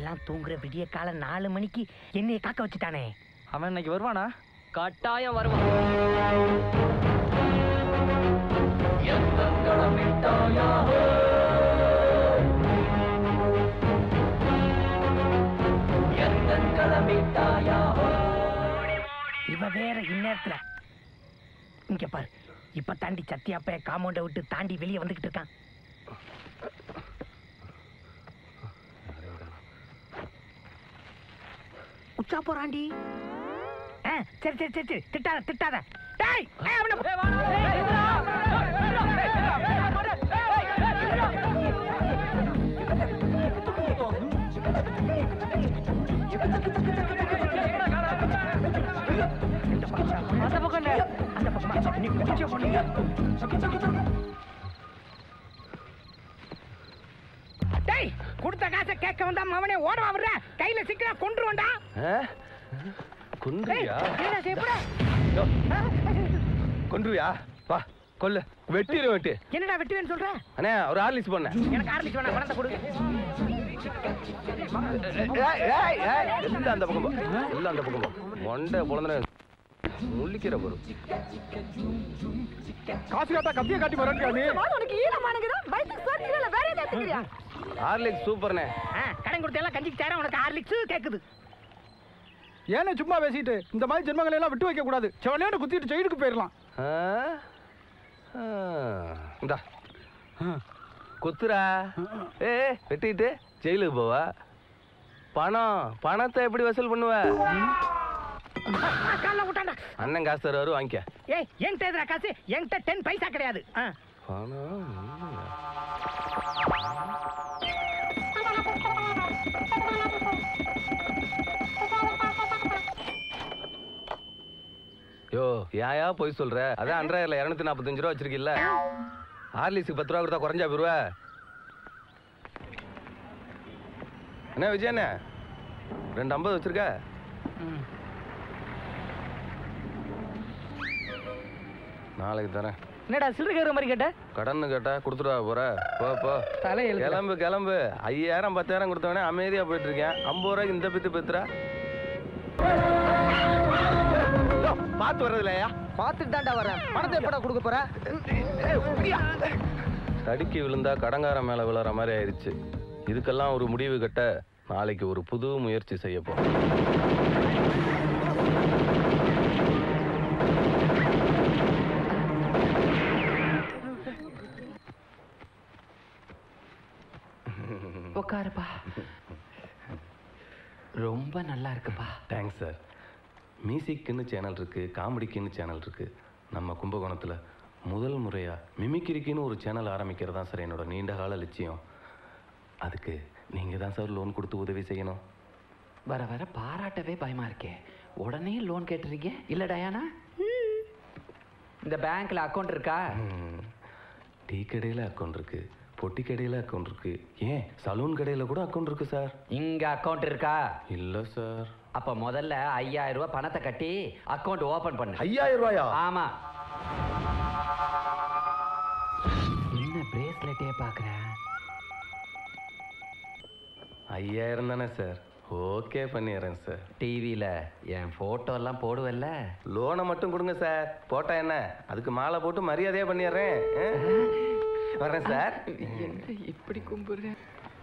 எல்லாம் தூங்குற விடிய கால நாலு மணிக்கு என்னைய காக்க வச்சுட்டானே அவன் இன்னைக்கு வருவானா கட்டாயம் வருவான் இவ வேற இந்நேரத்துல இங்க பாரு இப்ப தாண்டி சத்தியாப்ப காம்பவுண்ட விட்டு தாண்டி வெளியே வந்துகிட்டு இருக்கான் உச்சா போறாண்டி ஆ, சரி சரி சரி சரி திட்டாத திட்டாத டேய் ஏய், அவனை- அந்த பக்கம் இல்ல. அந்த பக்கமா நீ குதிச்சே போனீங்க டேய் கொடுத்த காசை கேட்க வந்தா அவனே ஓடவா வர்ற கையில சிக்கினா கொன்றுவண்டா கொன்றுவியா என்ன செய்யப்பட யோ, கொன்றுவியா வா கொல்லு வெட்டிடு வெட்டு என்னடா வெட்டுவேன்னு சொல்ற அண்ணே ஒரு ஆர்லிஸ் பண்ண எனக்கு ஆரம்பிச்சு வேணா பணத்தை கொடு எல்லாம் அந்த பக்கம் போ. எல்லாம் அந்த பக்கம் போ. மொண்டை பொழந்த முள்ளிக்கிற பொருள் காசு காட்டா கத்திய காட்டி வரட்டியா நீ உனக்கு ஈரமானதுடா வயிற்றுக்கு சோத்துக்கல வேற ஏதாவது எடுத்துக்கிறியா ஹார்லிக்ஸ் சூப்பர்ண்ணே ஆ, கடன் கொடுத்த எல்லாம் கஞ்சிக்கு தரேன் உனக்கு ஹார்லிக்ஸ் கேக்குது ஏன்னு சும்மா பேசிட்டு இந்த மாதிரி ஜென்மங்களை எல்லாம் விட்டு வைக்க கூடாது செவலையோட குத்திட்டு ஜெயிலுக்கு போயிடலாம் ஆ? ஆ. இந்தா குத்துரா ஏ வெட்டிட்டு ஜெயிலுக்கு போவா பணம் பணத்தை எப்படி வசூல் பண்ணுவ காலைல விட்டாண்டா அண்ணன் காசு தருவாரு வாங்கிக்க ஏய் என்கிட்ட எதுரா காசு என்கிட்ட டென் பைசா கிடையாது ஆ. பணம் யோ யாயா போய் சொல்ற அதான் அன்றாயிரல இரநூத்தி நாற்பத்தஞ்சு ரூபா வச்சிருக்கில்ல ஹார்லிக்ஸுக்கு பத்து ரூபா கொடுத்தா குறைஞ்சா போயிருவ என்ன விஜய் அண்ணே ரெண்டு ஐம்பது வச்சிருக்க நாளைக்கு தரேன் என்னடா சில்லறை கேட்குற மாதிரி கேட்ட கடன் கேட்டா கொடுத்துட்டு வா போற போ போ தலையெழுத்து. கிளம்பு கிளம்பு ஐயாயிரம் பத்தாயிரம் கொடுத்தவனே அமைதியா போயிட்டு இருக்கேன் ஐம்பது ரூபாய்க்கு இந்த பித்து பித்துறா பார்த்து வர்றது இல்லையா பார்த்துட்டு தான்டா வரேன் பணத்தை எப்படா கொடுக்க போற தடுக்கி விழுந்தா கடங்கார மேல விழுற மாதிரி ஆயிடுச்சு இதுக்கெல்லாம் ஒரு முடிவு கட்ட நாளைக்கு ஒரு புது முயற்சி செய்ய போறோம் உட்காருப்பா ரொம்ப நல்லா இருக்குப்பா தேங்க்ஸ் சார் மியூசிக்குன்னு சேனல் இருக்கு காமெடிக்குன்னு சேனல் இருக்கு நம்ம கும்பகோணத்தில் முதல் முறையா மிமிக்கிரிக்குன்னு ஒரு சேனல் ஆரம்பிக்கிறது தான் சார் என்னோட நீண்ட கால லட்சியம் அதுக்கு நீங்க தான் சார் லோன் கொடுத்து உதவி செய்யணும் வர வர பாராட்டவே பயமா இருக்கே உடனே லோன் கேட்டுறீங்க இல்ல டயானா இந்த பேங்க்ல அக்கவுண்ட் இருக்கா ம், டீ கடையில் அக்கௌண்ட் இருக்கு பொட்டி கடையில் அக்கௌண்ட் இருக்கு ஏன் சலூன் கடையில் கூட அக்கௌண்ட் இருக்கு சார் இங்க அக்கவுண்ட் இருக்கா இல்லை சார் அப்ப முதல்ல ஐயாயிரம் ரூபாய் பணத்தை கட்டி அக்கவுண்ட் ஓபன் பண்ணு ஐயாயிரம் ரூபாயா ஆமா என்ன பிரேஸ்லெட்டே பாக்குறேன் ஐயாயிரம் தானே சார் ஓகே பண்ணிடுறேன் சார் டிவியில என் போட்டோ எல்லாம் போடுவல்ல லோனை மட்டும் கொடுங்க சார் போட்டா என்ன அதுக்கு மாலை போட்டு மரியாதையா பண்ணிடுறேன் ஆ? வர்றேன் சார் என்ன இப்படி கும்பிடுறேன்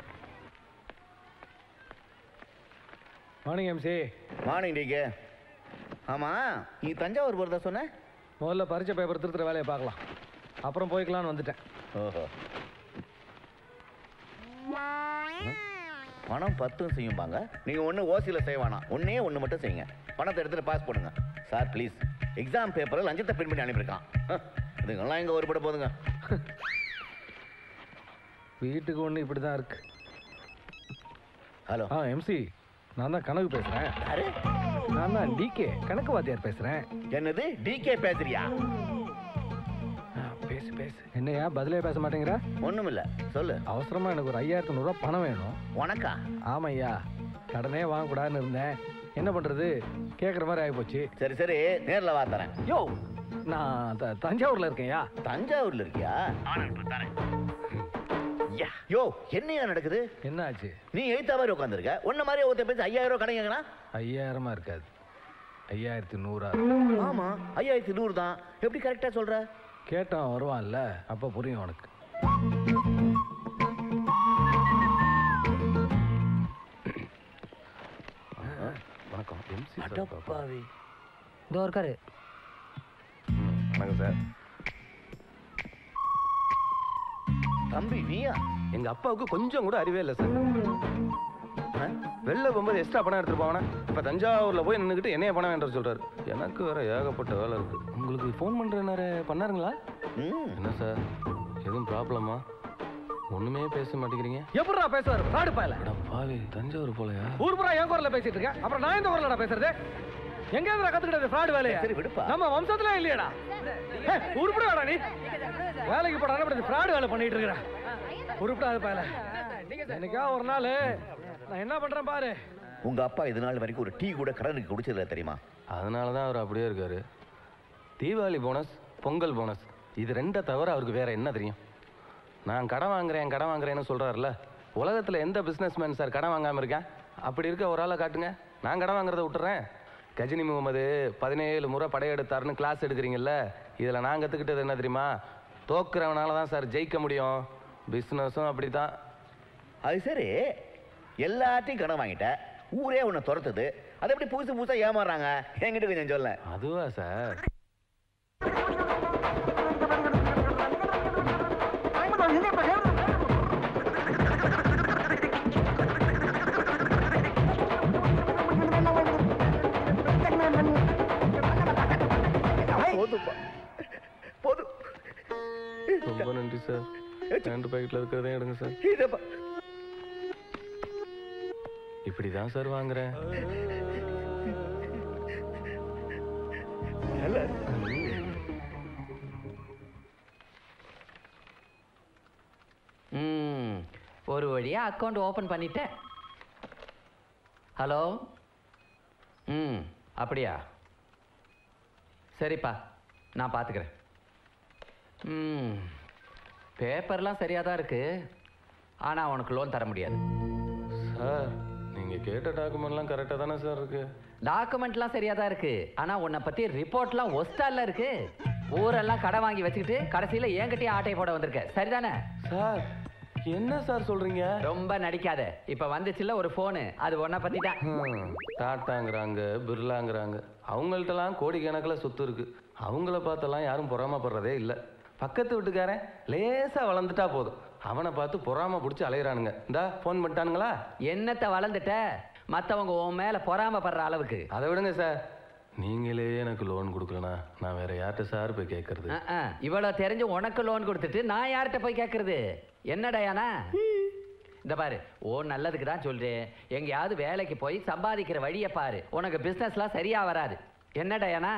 மார்னிங் எம்சி மார்னிங் டிகே ஆமா நீ தஞ்சாவூர் போறதா சொன்ன முதல்ல பரிச்சை பேப்பர் திருத்துற வேலையை பார்க்கலாம் அப்புறம் போய்க்கலாம்னு வந்துட்டேன் ஓஹோ பணம் பத்தும் செய்யும்பாங்க நீங்க ஒண்ணு ஓசியில செய்ய வேணாம் ஒண்ணே ஒண்ணு மட்டும் செய்யுங்க பணத்தை எடுத்துட்டு பாஸ் பண்ணுங்க சார் ப்ளீஸ் எக்ஸாம் பேப்பரை லஞ்சத்தை பிரிண்ட் பண்ணி அனுப்பியிருக்கான் ஹ், இதுங்கெல்லாம் இங்க ஒருபட போதுங்க வீட்டுக்கு ஒன்று இப்படி தான் இருக்கு ஹலோ ஆ எம்சி நான் தான் கனவு பேசுகிறேன் யாரு நான் தான் டிகே கணக்கு வாத்தியார் பேசுகிறேன் என்னது டிகே பேசுறியா பேசு பேசு என்னையா பதிலே பேச மாட்டேங்கிற ஒண்ணுமில்ல சொல்லு அவசரமாக எனக்கு ஒரு ஐயாயிரத்து நூறுரூவா பணம் வேணும் உனக்கா ஆமாய்யா கடனே வாங்கக்கூடாதுன்னு இருந்தேன் என்ன பண்ணுறது கேட்குற மாதிரி ஆகிப்போச்சு சரி சரி நேர்ல வா தரேன் யோ நான் த- தஞ்சாவூர்ல இருக்கேன்யா தஞ்சாவூர்ல இருக்கியா தரேன் யா. ஐயா யோ என்னையா நடக்குது என்ன ஆச்சு நீ எய்த்தா மாதிரி உட்காந்துருக்க உன்ன மாதிரி ஒருத்தர் பேசி ஐயாயிரம் ரூபாய் கடைங்கண்ணா ஐயாயிரமா இருக்காது ஐயாயிரத்தி நூறா ஆமா ஐயாயிரத்தி நூறு தான் எப்படி கரெக்டா சொல்ற கேட்டான் வருவான்ல அப்ப புரியும் உனக்கு வணக்கம் எம்சி சார் பாப்பா. இதோ இருக்காரு ம், வணக்கம் சார் தம்பி நீயா எங்க அப்பாவுக்கு கொஞ்சம் கூட அறிவே இல்லை சார் ஆ? வெளில போகும்போது எக்ஸ்ட்ரா பணம் எடுத்துட்டு போவானே இப்போ தஞ்சாவூர்ல போய் நின்றுக்கிட்டு என்னைய பணம் வேண்டாம் சொல்றாரு எனக்கு வேற ஏகப்பட்ட வேலை இருக்கு உங்களுக்கு ஃபோன் பண்ற நேரம் பண்ணாருங்களா ம் என்ன சார் எதுவும் ப்ராப்ளமா ஒண்ணுமே பேச மாட்டேங்கிறீங்க எப்படிடா பேசுவாரு ஃப்ராடு பாயல அட பாவி தஞ்சாவூர் போலையா ஊர் பூரா என் குரல்ல பேசிட்டு இருக்கேன் அப்புறம் நான் எந்த குரலடா பேசுறது எங்க இருந்து கத்துக்கிட்டது ஃப்ராடு வேலையா சரி, விடுப்பா. நம்ம வம்சத்துல இல்லையடா ஏய், உருப்படாடா நீ வேலைக்கு போடாத இப்படி ஃப்ராடு வேலை பண்ணிட்டு இருக்கிற உருப்படாது பாயல என்னைக்கா ஒரு நாள் நான் என்ன பண்றேன் பாரு உங்க அப்பா இது நாள் வரைக்கும் ஒரு டீ கூட கடனுக்கு குடிச்சதில்ல தெரியுமா அதனால தான் அவர் அப்படியே இருக்காரு தீபாவளி போனஸ் பொங்கல் போனஸ் இது ரெண்டை தவிர அவருக்கு வேற என்ன தெரியும் நான் கடன் வாங்குறேன் கடன் வாங்குறேன்னு சொல்றாருல உலகத்தில் எந்த பிஸ்னஸ்மேன் சார் கடன் வாங்காம இருக்கேன் அப்படி இருக்க ஒரு ஆளை காட்டுங்க நான் கடன் வாங்குறத விட்டுறேன் கஜினி முகமது பதினேழு முறை படையெடுத்தாருன்னு கிளாஸ் எடுக்கிறீங்கல்ல இதில் நான் கற்றுக்கிட்டது என்ன தெரியுமா தோக்குறவனால தான் சார் ஜெயிக்க முடியும் பிஸ்னஸும் அப்படி தான் அது சரி எல்லாத்தையும் கடன் வாங்கிட்ட ஊரே உன்னை துரத்துது அதை எப்படி புதுசு புதுசா ஏமாறுறாங்க என்கிட்ட கொஞ்சம் சொல்ல அதுவா சார் போதுப்பா போதும் ரொம்ப நன்றி சார் ரெண்டு பாக்கெட்டில் இருக்கிறதே எடுங்க சார் இதப்பா இப்படி தான் சார் வாங்குறேன் நல்லா ம் ஒரு வழியா அக்கௌண்ட் ஓபன் பண்ணிட்டேன் ஹலோ ம் அப்படியா சரிப்பா நான் பார்த்துக்கிறேன் ம் பேப்பர்லாம் சரியாக தான் இருக்கு ஆனால் உனக்கு லோன் தர முடியாது சார் நீங்கள் கேட்ட டாக்குமெண்ட்லாம் கரெக்டாக தானே சார் இருக்கு டாக்குமெண்ட்லாம் சரியாக தான் இருக்கு ஆனால் உன்னை பற்றி ரிப்போர்ட்லாம் ஒஸ்டால இருக்கு ஊரெல்லாம் கடை வாங்கி வச்சுக்கிட்டு கடைசியில் என்கிட்டயே ஆட்டை போட வந்திருக்க சரிதானே சார் என்ன சார் சொல்கிறீங்க ரொம்ப நடிக்காத இப்போ வந்துச்சுல்ல ஒரு ஃபோனு அது உன்னை பற்றி தான் டாட்டாங்கிறாங்க பிர்லாங்கிறாங்க அவங்கள்ட்டலாம் கோடிக்கணக்கில் சொத்து இருக்கு அவங்கள பார்த்தெல்லாம் யாரும் பொறாமப்படுறதே இல்லை பக்கத்து வீட்டுக்காரன் லேசா வளர்ந்துட்டா போதும் அவனை பார்த்து பொறாம பிடிச்சி அலையிறானுங்க இந்தா ஃபோன் பண்ணிட்டானுங்களா என்னத்தை வளர்ந்துட்ட மற்றவங்க உன் மேலே பொறாமப்படுற அளவுக்கு அதை விடுங்க சார் நீங்களே எனக்கு லோன் கொடுக்கலனா நான் வேற யார்கிட்ட சார் போய் கேட்கறது அஹ், அஹ். இவ்வளவு தெரிஞ்சு உனக்கு லோன் கொடுத்துட்டு நான் யார்கிட்ட போய் கேட்கறது என்னடாயானா இந்த பாரு ஓ நல்லதுக்கு தான் சொல்றேன் எங்கேயாவது வேலைக்கு போய் சம்பாதிக்கிற வழியை பாரு உனக்கு பிசினஸ்லாம் சரியா வராது என்னடாயானா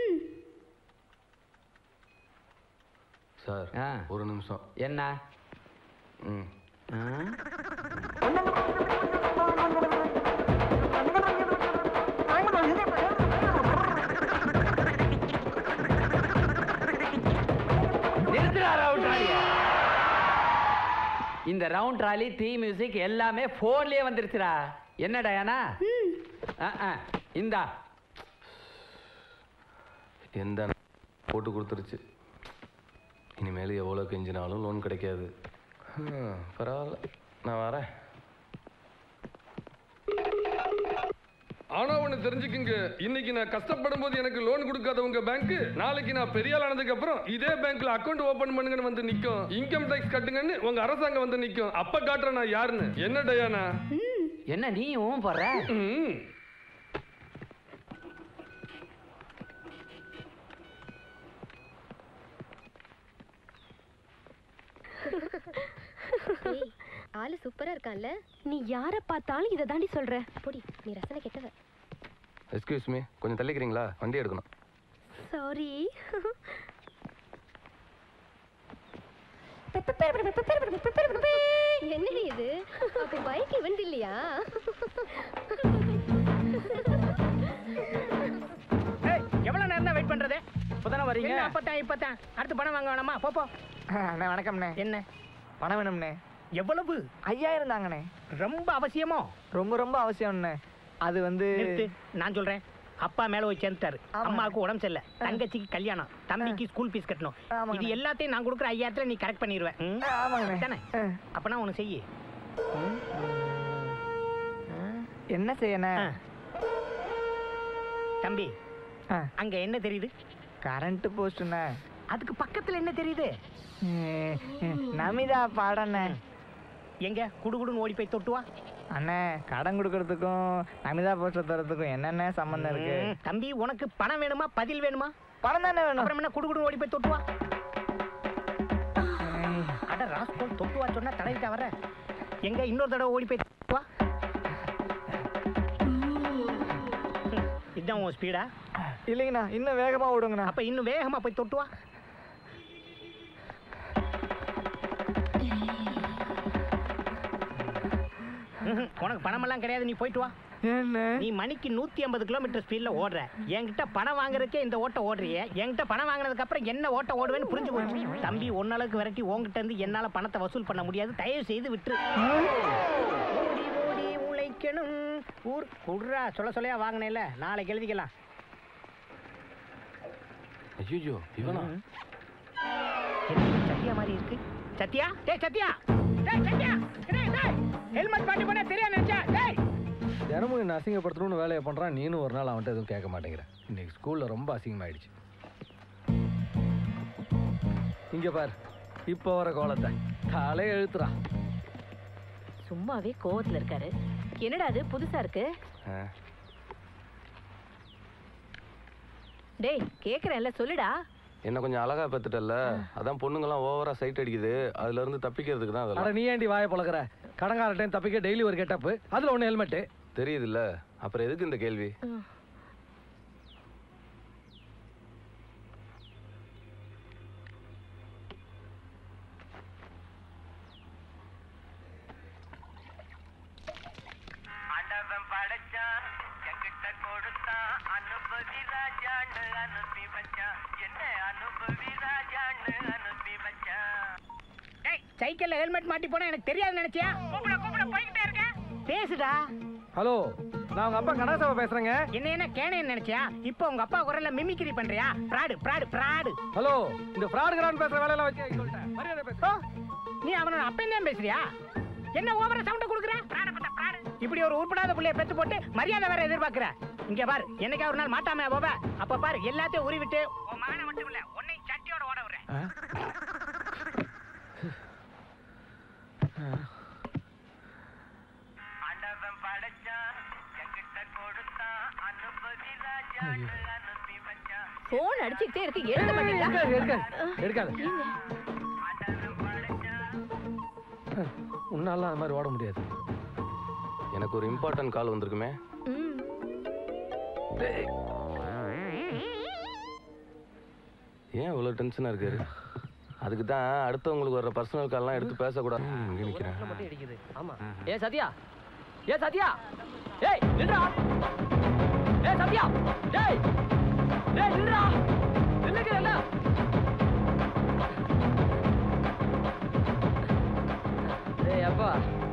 சார் ஆ. ஒரு நிமிஷம் என்ன ம் ஆ? நிறுத்துடா ரவுண்ட் ராலிய இந்த ரவுண்ட் ராலி டீ மியூசிக் எல்லாமே போன்லயே வந்துருச்சுடா என்னடா ஏனா இந்தா எந்த போட்டு கொடுத்துருச்சு இனிமேல் எவ்வளோ கெஞ்சினாலும் லோன் கிடைக்காது ஹம், பரவாயில்ல நான் வரேன் ஆனா ஒண்ணு தெரிஞ்சுக்குங்க இன்னைக்கு நான் கஷ்டப்படும் போது எனக்கு லோன் கொடுக்காத உங்க பேங்க் நாளைக்கு நான் பெரிய ஆள் ஆனதுக்கு அப்புறம் இதே பேங்க்ல அக்கவுண்ட் ஓபன் பண்ணுங்கன்னு வந்து நிக்கும் இன்கம் டேக்ஸ் கட்டுங்கன்னு உங்க அரசாங்கம் வந்து நிக்கும் அப்ப காட்டுறேன் நான் யாருன்னு என்ன டயானா என்ன நீயும் போடுற ம். ஏய், ஆளு சூப்பரா இருக்கான்ல நீ யார பார்த்தாலும் இதை தாண்டி சொல்ற பொடி நீ ரசனை கெட்டவ எக்ஸ்கியூஸ் மீ கொஞ்சம் தள்ளிக்கிறீங்களா வண்டி எடுக்கணும் சாரி என்னடி இது அப்ப பைக் இவன் இல்லையா ஏய் எவ்வளவு நேரம் தான் வெயிட் பண்றது இப்பதானே வரீங்க என்ன அப்பத்தான் இப்பத்தான் அடுத்து பணம் வாங்க வேணாமா போ போ அண்ணே வணக்கம்ண்ணே என்ன பணம் வேணும்ண்ணே எவ்வளவு ஐயாயிரம் தாங்கண்ணே ரொம்ப அவசியமோ ரொம்ப ரொம்ப அவசியம்ண்ணே அது வந்து நிறுத்து நான் சொல்றேன் அப்பா மேல போய் சேர்ந்துட்டாரு ஆமாங்க. அம்மாவுக்கு உடம்பு சரியில்லை தங்கச்சிக்கு கல்யாணம் தம்பிக்கு ஸ்கூல் ஃபீஸ் கட்டணும் ஆமாங்க. இது எல்லாத்தையும் நான் கொடுக்குற ஐயாயிரத்துல நீ கரெக்ட் பண்ணிடுவேன் ம்? ஆ, ஆமாங்கண்ணே தானே ஆ. அப்பனா ஒண்ணு செய்யு என்ன செய்யண்ணே ஆ. தம்பி ஆ. அங்க என்ன தெரியுது கரண்ட் போஸ்ட்ண்ணே அதுக்கு பக்கத்துல என்ன தெரியுது நமிதா பாடண்ணே எங்க குடுகுடுன்னு ஓடி போய் தொட்டு வா அண்ணே கடன் கொடுக்கறதுக்கும் நமிதா போஸ்டர் தரதுக்கும் என்னென்ன சம்மந்தம் இருக்கு ம், தம்பி உனக்கு பணம் வேணுமா பதில் வேணுமா பணம் தானே வேணும் அப்புறம் என்ன குடுகுடுன்னு ஓடி போய் தொட்டு வா அட ராஸ்கோல் தொட்டு வா சொன்னா தடவிட்டா வர எங்க இன்னொரு தடவை ஓடி போய் தொட்டு வா ம், இதான் உன் ஸ்பீடா இல்லைங்கண்ணா இன்னும் வேகமா ஓடுங்கண்ணா அப்ப இன்னும் வேகமா போய் தொட்டு வா ம்ஹும், உனக்கு பணமெல்லாம் கிடையாது நீ போயிட்டு வா என்ன நீ மணிக்கு நூத்தி ஐம்பது கிலோமீட்டர் ஸ்பீட்ல ஓடுற என்கிட்ட பணம் வாங்குறதுக்கே இந்த ஓட்ட ஓடுறிய என்கிட்ட பணம் வாங்கினதுக்கு அப்புறம் என்ன ஓட்ட ஓடுவேன்னு புரிஞ்சு போச்சு தம்பி ஒன்னளவுக்கு விரட்டி உன்கிட்ட இருந்து என்னால பணத்தை வசூல் பண்ண முடியாது தயவு செய்து விட்டுரு ஓடி ஓடி உழைக்கணும் ஊர் குடுறா சொல்ல சொல்லையா வாங்கினேல நாளைக்கு எழுதிக்கலாம் ஐயோ இவனா என்ன சத்யா மாதிரி இருக்கு சத்யா டேய் சத்யா டேய் சத்யா டேய் டேய் ஹெல்மெட் மாட்டி போனா தெரியாது நினைச்சா டேய் தினமும் என்ன அசிங்கப்படுத்தணும்னு வேலையை பண்றான் நீனும் ஒரு நாள் அவன்கிட்ட எதுவும் கேட்க மாட்டேங்கிற இன்னைக்கு ஸ்கூல்ல ரொம்ப அசிங்கமாயிடுச்சு இங்க பார் இப்போ வர கோலத்தை காலை எழுத்துறான் சும்மாவே கோவத்துல இருக்காரு என்னடா அது புதுசா இருக்கு ஆ, டேய் கேக்குறேன்ல சொல்லுடா என்ன கொஞ்சம் அழகா பார்த்துட்டல அதான் பொண்ணுங்கெல்லாம் ஓவரா சைட் அடிக்குது அதுல இருந்து தப்பிக்கிறதுக்கு தான் அட அதெல்லாம் நீ ஏண்டி வாயை பழகுற கடங்கார டைம் தப்பிக்க டெய்லி ஒரு கெட்டப்பு அதுல ஒன்று ஹெல்மெட்டு தெரியுதுல்ல அப்புறம் எதுக்கு இந்த கேள்வி ஆண்டவன் படைச்சான் என்கிட்ட கொடுத்தான் அனுபவி ராஜான்னு அனுப்பி வச்சான் என்ன அனுபவி ராஜான்னு அனுப்பி வச்சான் டேய் சைக்கிள்ல ஹெல்மெட் மாட்டி போனா எனக்கு தெரியாது நினைச்சியா கூப்பிட கூப்பிட போய்கிட்டே இருக்க பேசுடா ஹலோ நான் உங்க அப்பா கனகசபா பேசுறேங்க என்ன என்ன கேணையன்னு நினைச்சியா இப்போ உங்க அப்பா குரல்ல மிமிக்ரி பண்றியா பிராடு பிராடு பிராடு ஹலோ இந்த ஃப்ராடுகிறான் பேசுற வேலையெல்லாம் வச்சு சொல்லிட்டேன் மரியாதை பேசு ஓ நீ அவனோட அப்பன் தான் பேசுறியா என்ன ஓவரா சவுண்ட் கொடுக்குற பிராடு பத்த பிராடு இப்படி ஒரு உருப்படாத புள்ளைய பெத்து போட்டு மரியாதை வேற எதிர்பார்க்கிற இங்க பாரு என்னைக்கா ஒரு நாள் மாட்டாம போவ அப்ப பாரு எல்லாத்தையும் உருவிட்டு உன் மகனை மட்டும் இல்ல உன்னை சட்டியோட ஓட விடுறேன் ஆண்டவன் படைச்சான் என்கிட்ட கொடுத்தான் அனுபவி ராஜான்னு அனுப்பி வச்சான் போன் அடிச்சுக்கிட்டே இருக்கு எழுத மாட்டீங்களா எடுக்காது எடுக்காது ஆண்டவன் படைச்சான் உன்னாலாம் அந்த மாதிரி ஓட முடியாது எனக்கு ஒரு இம்பார்ட்டன்ட் கால் வந்திருக்குமே ம். ஏன் இவ்வளோ டென்ஷனாக இருக்காரு அதுக்கு தான் அடுத்தவங்களுக்கு வர்ற பர்சனல் கால்லாம் எடுத்து பேசக்கூடாது ம், இங்க நிற்கிறேன் மட்டும் இடிக்குது ஆமா ஏ சத்யா ஏ சத்யா ஏய் நில்றா ஏ சத்யா டேய் டேய் நில்றா நில்லுகிறல்ல டேய் அப்பா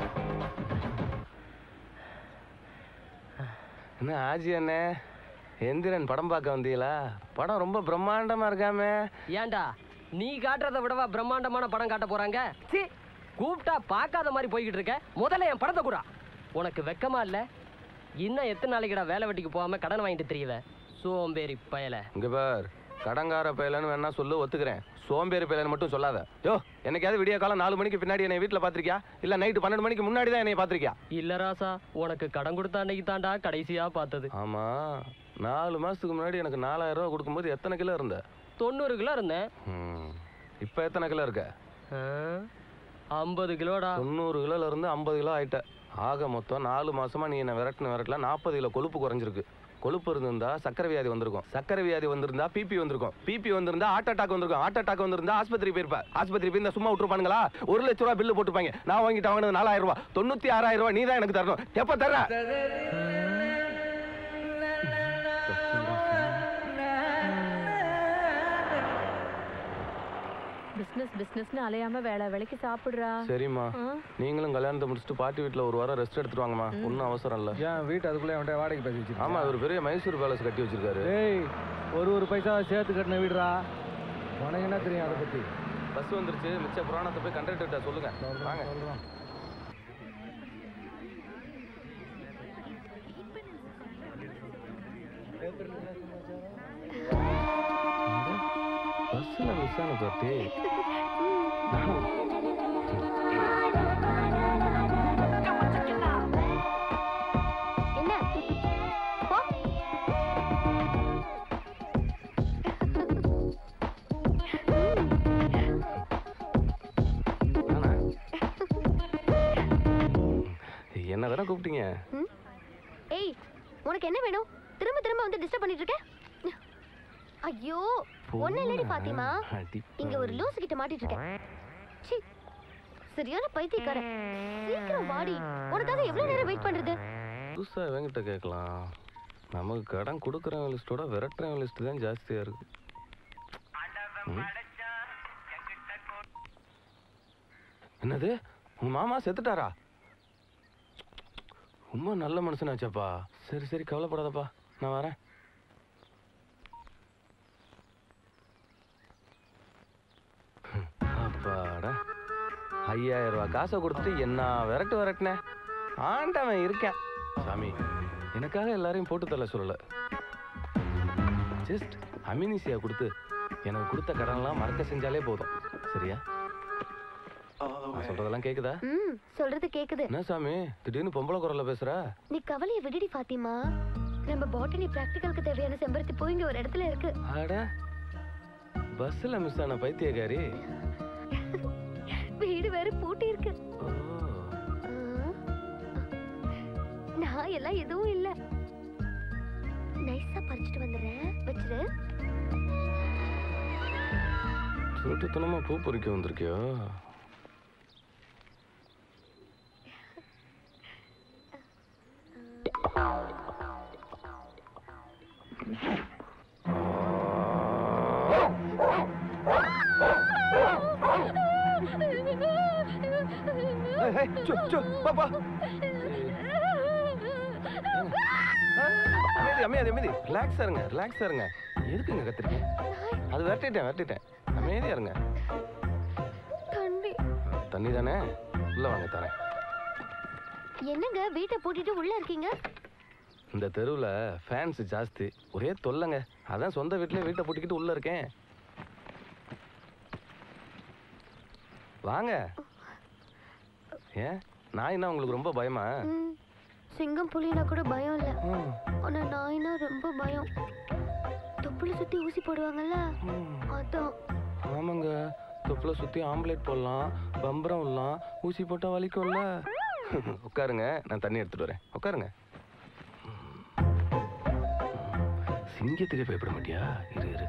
என்ன ஆஜி அண்ணே எந்திரன் படம் பார்க்க வந்தீங்களா படம் ரொம்ப பிரம்மாண்டமா இருக்காமே ஏன்டா நீ காட்டுறத விடவா பிரம்மாண்டமான படம் காட்ட போறாங்க சி கூப்பிட்டா பார்க்காத மாதிரி போய்கிட்டு இருக்க முதல்ல என் படத்தை கூடா உனக்கு வெக்கமா இல்ல இன்னும் எத்தனை நாளைக்குடா வேலை வெட்டிக்கு போகாம கடன் வாங்கிட்டு தெரியவ சோம்பேறி பயல இங்க பார் கடங்கார பயலன்னு வேணா சொல்லு ஒத்துக்கிறேன் சோம்பேறி பயலன்னு மட்டும் சொல்லாத யோ என்னைக்காவது விடிய காலம் நாலு மணிக்கு பின்னாடி என்னை வீட்டில் பார்த்திருக்கியா இல்ல நைட்டு பன்னெண்டு மணிக்கு முன்னாடி தான் என்னை பார்த்திருக்கியா இல்ல ராசா உனக்கு கடன் கொடுத்த அன்னைக்கு தாண்டா கடைசியா பார்த்தது ஆமா நாலு மாசத்துக்கு முன்னாடி எனக்கு நாலாயிரம் ரூபாய் கொடுக்கும்போது எத்தனை கிலோ இருந்த தொண்ணூறு கிலோ இருந்தேன் ம். இப்ப எத்தனை கிலோ இருக்க ஐம்பது கிலோடா தொண்ணூறு கிலோல இருந்து ஐம்பது கிலோ ஆயிட்ட ஆக மொத்தம் நாலு மாசமா நீ என்ன விரட்டின விரட்டல நாற்பது கிலோ கொழுப்பு குறைஞ்சிருக்கு கொழுப்பு இருந்திருந்தா சக்கரை வியாதி வந்திருக்கும் சக்கரை வியாதி வந்திருந்தா பிபி வந்திருக்கும் பிபி வந்திருந்தா ஹார்ட் அட்டாக் வந்திருக்கும் ஹார்ட் அட்டாக் வந்திருந்தா ஆஸ்பத்திரி போயிருப்ப ஆஸ்பத்திரி போய் சும்மா விட்டுருப்பானுங்களா ஒரு லட்ச ரூபா பில்லு போட்டுப்பாங்க நான் வாங்கிட்டு வாங்கினது நாலாயிரம் ரூபாய் தொண்ணூத்தி ஆறாயிரம் ரூபாய் நீ தான் எனக்கு தரணும் எப்ப தர்ற பிசினஸ் பிசினஸ்னு அலையாம வேலை வேலைக்கு சாப்பிடுறா சரிம்மா ஆ? நீங்களும் கல்யாணத்தை முடிச்சுட்டு பாட்டி வீட்டில் ஒரு வாரம் ரெஸ்ட் எடுத்துட்டு வாங்கம்மா ஒன்றும் அவசரம் இல்லை ஏன் வீட்டு அதுக்குள்ளே அவன்கிட்ட வாடகை பேசி வச்சிருக்கேன் ஆமா இவர் பெரிய மைசூர் பேலஸ் கட்டி வச்சிருக்காரு ஏய் ஒரு ஒரு பைசா சேர்த்து கட்டின வீடுறா உனக்கு என்ன தெரியும் அதை பற்றி பஸ் வந்துருச்சு மிச்ச புராணத்தை போய் கண்டக்டர்கிட்ட சொல்லுங்க வாங்க பஸ்ஸில் மிஸ் ஆன பாட்டி என்ன போ என்ன தானே கூப்பிட்டீங்க ம்? ஏய் உனக்கு என்ன வேணும் திரும்ப திரும்ப வந்து டிஸ்டர்ப் பண்ணிட்டு இருக்க ஐயோ ஒண்ணு இல்லடி பாத்திமா அடி இங்க ஒரு லூசு கிட்ட மாட்டிட்டு இருக்கேன் சீ சரியான பைத்தியக்காரன் சீக்கிரம் வாடி உனக்காக எவ்வளவு நேரம் வெயிட் பண்றது புதுசாக இவங்கிட்ட கேட்கலாம் நமக்கு கடன் கொடுக்குறவங்க லிஸ்ட்டோட விரட்டுறவங்க லிஸ்ட் தான் ஜாஸ்தியாக இருக்கு ம். என்னது உங்க மாமா செத்துட்டாரா ரொம்ப நல்ல மனுஷனாச்சப்பா சரி சரி கவலைப்படாதப்பா நான் வரேன் ஹம், அப்பாடா ஐயாயிரம் ரூபாய் காசை கொடுத்துட்டு என்ன விரட்டு விரட்டினேன் ஆண்டவன் இருக்கேன் சாமி எனக்காக எல்லாரையும் போட்டு தள்ள சொல்லல ஜஸ்ட் அமினிசியா கொடுத்து எனக்கு கொடுத்த கடன்லாம் மறக்க செஞ்சாலே போதும் சரியா நான் சொல்றதெல்லாம் கேக்குதா ம் சொல்றது கேக்குது என்ன சாமி திடீர்னு பொம்பளை குரல்ல பேசுற நீ கவலைய விடுடி பாத்திமா நம்ம பாட்டனி பிராக்டிகலுக்கு தேவையான செம்பருத்தி பூ இங்க ஒரு இடத்துல இருக்கு அட பஸ்ல மிஸ் ஆன பைத்தியக்காரி வீடு வேற பூட்டி இருக்கு ஆ. நான் எல்லாம் எதுவும் இல்ல நைஸா பறிச்சுட்டு வந்துடுறேன் வச்சிரு சுருட்டுத்தனமா பூ பொறிக்க வந்திருக்கியோ பாப்பா அமைதி அமைதி அமைதி ரிலாக்ஸா இருங்க ரிலாக்ஸா இருங்க எதுக்குங்க கத்திரிக்கீங்க அது விரட்டிட்டேன் விரட்டிட்டேன் அமைதியா இருங்க தண்ணி தண்ணி தானே உள்ள வாங்க தரேன் என்னங்க வீட்டை பூட்டிட்டு உள்ள இருக்கீங்க இந்த தெருவில் ஃபேன்ஸ் ஜாஸ்தி ஒரே தொல்லைங்க அதான் சொந்த வீட்டிலே வீட்டை பூட்டிக்கிட்டு உள்ள இருக்கேன் வாங்க ஏன் நாய்னா உங்களுக்கு ரொம்ப பயமா ம், சிங்கம் புலினா கூட பயம் இல்ல ஆனா நாய்னா ரொம்ப பயம் தொப்புளை சுத்தி ஊசி போடுவாங்கல்ல அதான் ஆமாங்க தொப்புல சுற்றி ஆம்லேட் போடலாம் பம்பரம் விடலாம் ஊசி போட்டால் வலிக்கும்ல உட்காருங்க நான் தண்ணி எடுத்துட்டு வரேன் உட்காருங்க சிங்கத்துக்கு பயப்பட மாட்டியா இரு இரு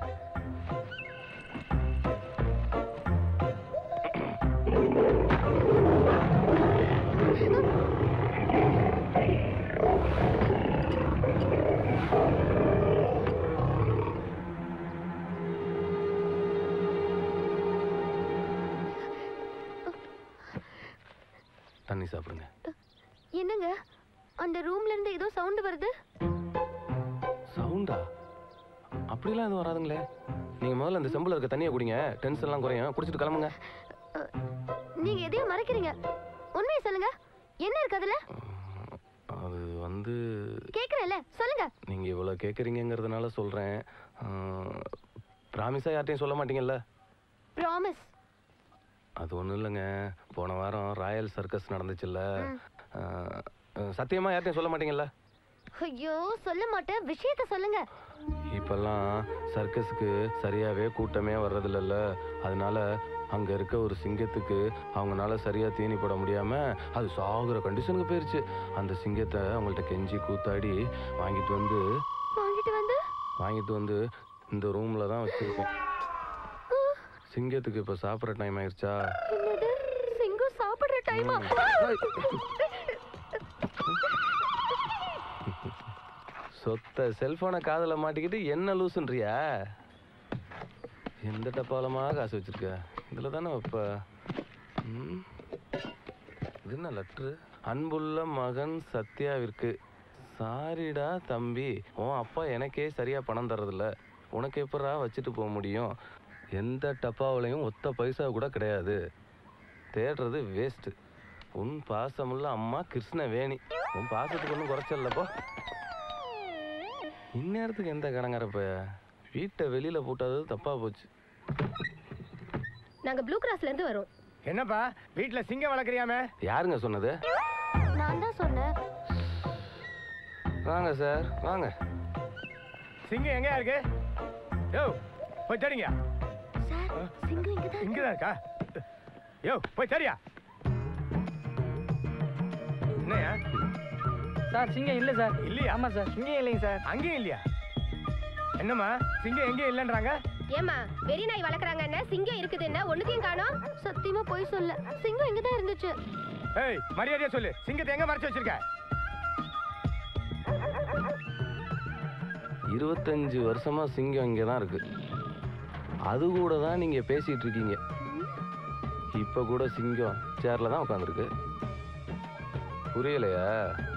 தண்ணி சாப்பிடுங்க என்னங்க அந்த ரூம்ல இருந்து ஏதோ சவுண்ட் வருது சவுண்டா அப்படிலாம் எதுவும் வராதுங்களே நீங்க முதல்ல இந்த செம்புல இருக்க தண்ணியை குடிங்க டென்ஷன் எல்லாம் குறையும் குடிச்சிட்டு கிளம்புங்க நீங்க எதையும் மறைக்கிறீங்க உண்மையை சொல்லுங்க என்ன இருக்கு அதுல அது வந்து கேக்குறேன்ல சொல்லுங்க நீங்க இவ்வளவு கேக்குறீங்கங்கிறதுனால சொல்றேன் ப்ராமிஸா யார்ட்டையும் சொல்ல மாட்டீங்கல்ல ப்ராமிஸ் அது ஒண்ணும் இல்லைங்க போன வாரம் ராயல் சர்க்கஸ் நடந்துச்சுல்ல ஆஹ், அஹ், சத்தியமா யார்ட்டையும் சொல்ல மாட்டீங்கல்ல ஐயோ சொல்ல மாட்டேன் விஷயத்த சொல்லுங்க இப்பெல்லாம் சர்க்கஸுக்கு சரியாவே கூட்டமே வர்றதில்லல்ல அதனால அங்க இருக்க ஒரு சிங்கத்துக்கு அவங்கனால சரியா தீனி போட முடியாம அது சாகுற கண்டிஷனுக்கு போயிருச்சு அந்த சிங்கத்தை அவங்கள்ட்ட கெஞ்சி கூத்தாடி வாங்கிட்டு வந்து வாங்கிட்டு வந்து வாங்கிட்டு வந்து இந்த ரூம்ல தான் வச்சிருக்கோம் சிங்கத்துக்கு இப்ப சாப்பிட்ற டைம் ஆயிருச்சா என்னது சிங்கம் சாப்பிடுற டைமா சொத்த செல்போனை காதுல மாட்டிக்கிட்டு என்ன லூசுன்றியா எந்த டப்பாலமா காசு வச்சிருக்க இதில் தானே வைப்ப ம். இது என்ன லெட்ரு அன்புள்ள மகன் சத்யாவிற்கு சாரிடா தம்பி உன் அப்பா எனக்கே சரியா பணம் தரதில்ல உனக்கு எப்படா வச்சுட்டு போக முடியும் எந்த டப்பாவிலையும் ஒத்த பைசா கூட கிடையாது தேடுறது வேஸ்ட்டு உன் பாசமுள்ள அம்மா கிருஷ்ணவேணி உன் பாசத்துக்கு ஒன்றும் குறைச்சல்லப்போ இந்நேரத்துக்கு எந்த கடங்காரப்ப வீட்டை வெளியில போட்டது தப்பா போச்சு நாங்க ப்ளூ கிராஸ்ல இருந்து வரோம் என்னப்பா வீட்டுல சிங்கம் வளர்க்குறியாமே யாருங்க சொன்னது நான் தான் சொன்னேன் வாங்க சார் வாங்க சிங்கம் எங்கயா இருக்கு யோ போய் தேடிங்க சார் சிங்கம் இங்க தான் இங்கதான் இருக்கா யோ போய் தேடியா என்னையா சார் சிங்கம் இல்லை சார் இல்லையா ஆமா சார் சிங்கம் இல்லைங்க சார் அங்கேயும் இல்லையா என்னம்மா சிங்கம் எங்கேயும் இல்லைன்றாங்க ஏமா வெறி நாய் வளர்க்குறாங்க என்ன சிங்கம் இருக்குது என்ன ஒண்ணுத்தையும் காணோம் சத்தியமா போய் சொல்ல சிங்கம் இங்க தான் இருந்துச்சு ஏய் மரியாதையா சொல்லு சிங்கத்தை எங்க மறைச்சு வச்சிருக்க இருபத்தஞ்சு வருஷமா சிங்கம் இங்கே தான் இருக்கு அது கூட தான் நீங்க பேசிட்டு இருக்கீங்க இப்ப கூட சிங்கம் சேர்ல தான் உட்காந்துருக்கு புரியலையா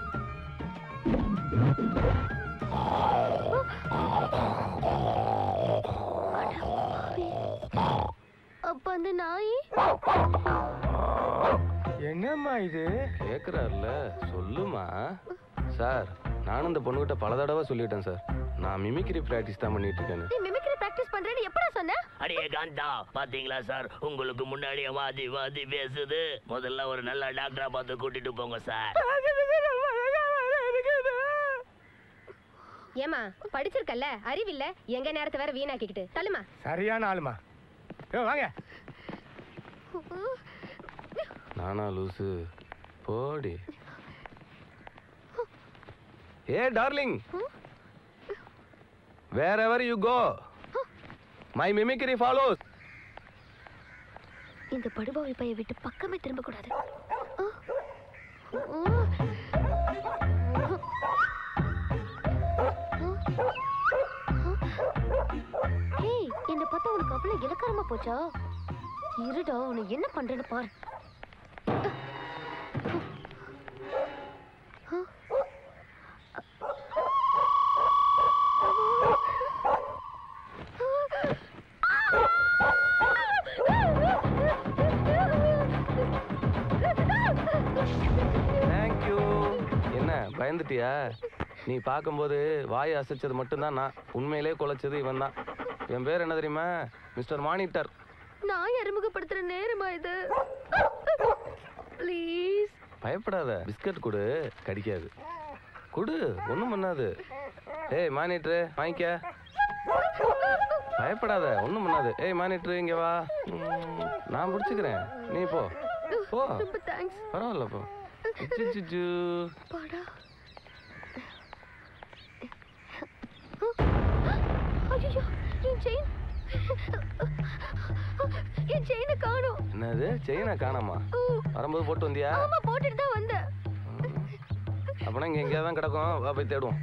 அப்ப அந்த நாய் என்னம்மா இது கேக்குறாருல சொல்லுமா சார் நானும் இந்த பொண்ணுகிட்ட பல தடவை சொல்லிட்டேன் சார் நான் மிமிக்ரி ப்ராக்டிஸ் தான் பண்ணிட்டு இருக்கேன்னு நீ மிமிக்ரி பிராக்டிஸ் பண்றேன்னு எப்படா சொன்ன அடியே காந்தா பாத்தீங்களா சார் உங்களுக்கு முன்னாடியே வாதி வாதி பேசுது முதல்ல ஒரு நல்ல டாக்டரா பார்த்து கூட்டிட்டு போங்க சார் ஏமா படிச்சிருக்கல்ல அறிவில்ல எங்க நேரத்தை வேற வீணாக்கிக்கிட்டு தள்ளுமா சரியான ஆளுமா யோ வாங்க நானா லூசு போடி ஏ darling wherever you go my mimicry follows இந்த படுபாவி பைய விட்டு பக்கமே திரும்ப கூடாது ஏய் என்ன பார்த்தா உனக்கு அவ்வளவு இலக்காரமா போச்சா இருடா உன்னை என்ன பண்றேன்னு பாரு தேங்க்யூ என்ன பயந்துட்டியா நீ பார்க்கும்போது வாயை அசைச்சது மட்டும்தான் நான் உண்மையிலே குலைச்சது இவன் தான் என் பேர் என்ன தெரியுமா மிஸ்டர் மானிட்டர் நான் அறிமுகப்படுத்துற நேரமா இது ப்ளீஸ் பயப்படாத பிஸ்கட் கொடு கடிக்காது கொடு ஒன்றும் பண்ணாது ஏய் மானிட்ரு வாங்கிக்க பயப்படாத ஒன்றும் பண்ணாது ஏய் மானிட்ரு இங்க வா ம், நான் பிடிச்சிக்கிறேன் நீ போ போ ரொம்ப தேங்க்ஸ் பரவாயில்ல போ சிச்சு பாடா ஐயோ என் செயின் என் செயினை காணோம் என்னது செயினை காணாமா வரும்போது போட்டு வந்தியா ஆமா போட்டுட்டு தான் வந்தேன் அப்பனா இங்க எங்கேயாவது தான் கிடக்கும் வா போய் தேடுவோம்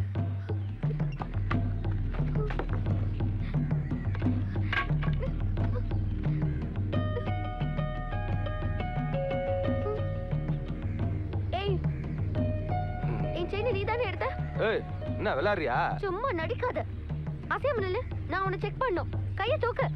ஏய் என் செயினை நீ தானே எடுத்த ஏய் என்ன விளையாடுறியா சும்மா நடிக்காத அசையாம நில்லு நான் உன்னை செக் பண்ணும் கையை தூக்கு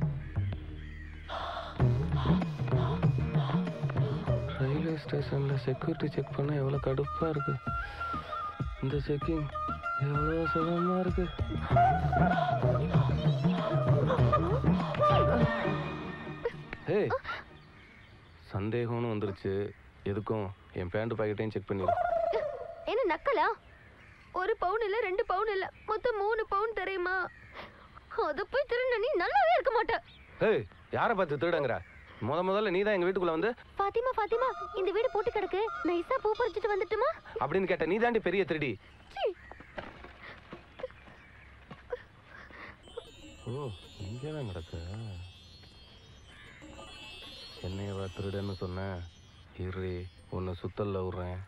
ரயில்வே ஸ்டேஷன்ல செக்யூரிட்டி செக் பண்ண எவ்வளவு கடுப்பா இருக்கு இந்த செக்கிங் எவ்வளவு சுகமா இருக்கு ஏய் சந்தேகம்னு வந்துருச்சு எதுக்கும் என் பேண்ட் பாக்கெட்டையும் செக் பண்ணிடு என்ன நக்கலா ஒரு பவுன் இல்ல ரெண்டு பவுன் இல்ல மொத்தம் மூணு பவுன் தெரியுமா அத போய் திருட நீ நல்லாவே இருக்க மாட்ட ஏய் யாரை பார்த்து திருடங்கிற முத முதல்ல நீ தான் எங்க வீட்டுக்குள்ள வந்து பாத்திமா பாத்திமா இந்த வீடு போட்டு கிடக்கு நைஸா பூ பறிச்சுட்டு வந்துட்டுமா அப்படின்னு கேட்ட நீ தாண்டி பெரிய திருடி சீ. ஓ இங்கே தான் கிடக்கு என்னையவா திருடன்னு சொன்ன இரு உன்னை சுத்தல்ல விடுறேன்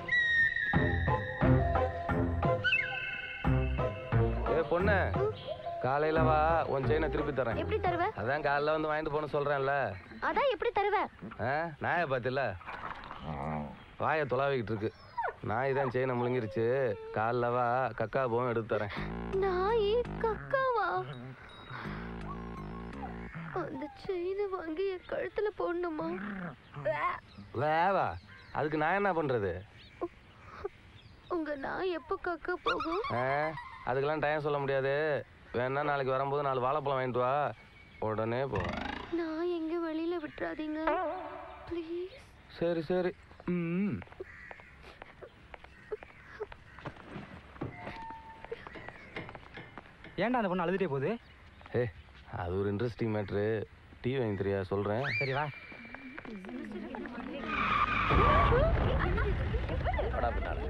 ஏ பொண்ணு காலையில வா உன் செயினை திருப்பி தரேன் எப்படி தருவ அதான் காலைல வந்து வாங்கிட்டு போன சொல்றேன்ல அதான் எப்படி தருவ ஆ நாயை பார்த்தில வாயை தொலாவிக்கிட்டு இருக்கு நாய் தான் செயினை முழுங்கிருச்சு காலைல வா கக்கா போவும் எடுத்து தரேன் நாய் கக்காவா அந்த செயினை வாங்கி என் கழுத்துல போடணுமா வேவா அதுக்கு நான் என்ன பண்றது உங்க நாய் எப்போ கக்கா போகும் ஆ அதுக்கெல்லாம் டைம் சொல்ல முடியாது வேணா நாளைக்கு வரும்போது நாலு வாழைப்பழம் வாங்கிட்டு வா உடனே போ நான் எங்க வெளியில விட்டுறாதீங்க ப்ளீஸ் சரி சரி ம் ஏன்டா அந்த பொண்ணு அழுதுட்டே போகுது ஏ அது ஒரு இன்ட்ரெஸ்டிங் மேட்ரு டீ வாங்கி தெரியா சொல்கிறேன் சரி வா வாடா பின்னால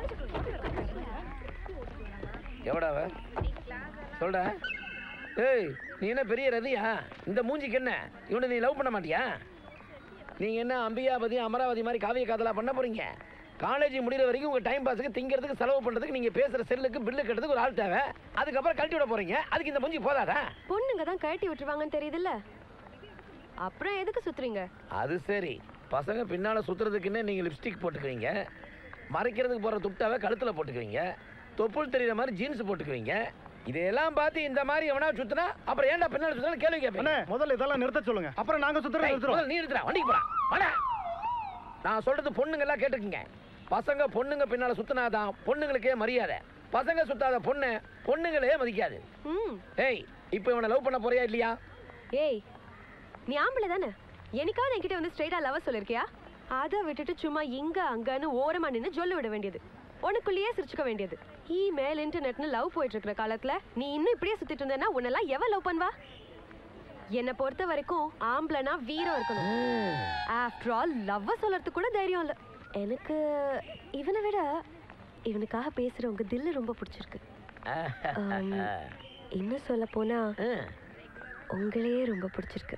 எவடா அவ சொல்டா ஏய் நீ என்ன பெரிய ரதியா இந்த மூஞ்சிக்கு என்ன இவனை நீ லவ் பண்ண மாட்டியா நீங்க என்ன அம்பிகாபதி அமராவதி மாதிரி காவிய காதலா பண்ண போறீங்க காலேஜ் முடிகிற வரைக்கும் உங்க டைம் பாஸுக்கு திங்கிறதுக்கு செலவு பண்றதுக்கு நீங்க பேசுற செல்லுக்கு பில்லு கட்டுறதுக்கு ஒரு ஆள் தேவை அதுக்கப்புறம் கழட்டி விட போறீங்க அதுக்கு இந்த மூஞ்சி போதாதா பொண்ணுங்க தான் கழட்டி விட்டுருவாங்கன்னு தெரியுதுல்ல அப்புறம் எதுக்கு சுத்துறீங்க அது சரி பசங்க பின்னால சுத்துறதுக்குன்னே நீங்க லிப்ஸ்டிக் போட்டுக்குவீங்க மறைக்கிறதுக்கு போற துப்டாவை கழுத்துல போட்டுக்குவீங்க தொப்புள் தெரியுற மாதிரி ஜீன்ஸ் போட்டுக்குவீங்க இதையெல்லாம் பார்த்து இந்த மாதிரி எவனா சுத்தினா அப்புறம் ஏன்டா பின்னால சுத்தினா கேள்வி கேட்பீங்க முதல்ல இதெல்லாம் நிறுத்த சொல்லுங்க அப்புறம் நாங்க சுத்துறோம் முதல்ல நீ நிறுத்துறா வண்டிக்கு போடா வாடா நான் சொல்றது பொண்ணுங்க எல்லாம் கேட்டுக்குங்க பசங்க பொண்ணுங்க பின்னால சுத்தினாதான் பொண்ணுங்களுக்கே மரியாதை பசங்க சுத்தாத பொண்ணு பொண்ணுங்களே மதிக்காது ம் ஏய் இப்போ இவனை லவ் பண்ண போறியா இல்லையா ஏய் நீ ஆம்பளை தானே என்னைக்காவது என்கிட்ட வந்து ஸ்ட்ரைட்டா லவ் சொல்லிருக்கியா அதை விட்டுட்டு சும்மா இங்க அங்கன்னு ஓரமா நின்னு சொல்ல விட வேண்டியது உனக்குள்ளேயே சிரிச்சுக்க வேண்டியது இமெயில் இன்டர்நெட்னு லவ் போயிட்டு இருக்கிற காலத்துல நீ இன்னும் இப்படியே சுத்திட்டு இருந்தேன்னா உன்னெல்லாம் எவ லவ் பண்ணுவா என்னை பொறுத்த வரைக்கும் ஆம்பளைனா வீரம் இருக்கணும் ஆஃப்டர் ஆல் லவ் சொல்றதுக்கு கூட தைரியம் இல்ல எனக்கு இவனை விட இவனுக்காக பேசுறவங்க தில்லு ரொம்ப பிடிச்சிருக்கு ஆம், இன்னும் சொல்ல போனா உங்களையே ரொம்ப பிடிச்சிருக்கு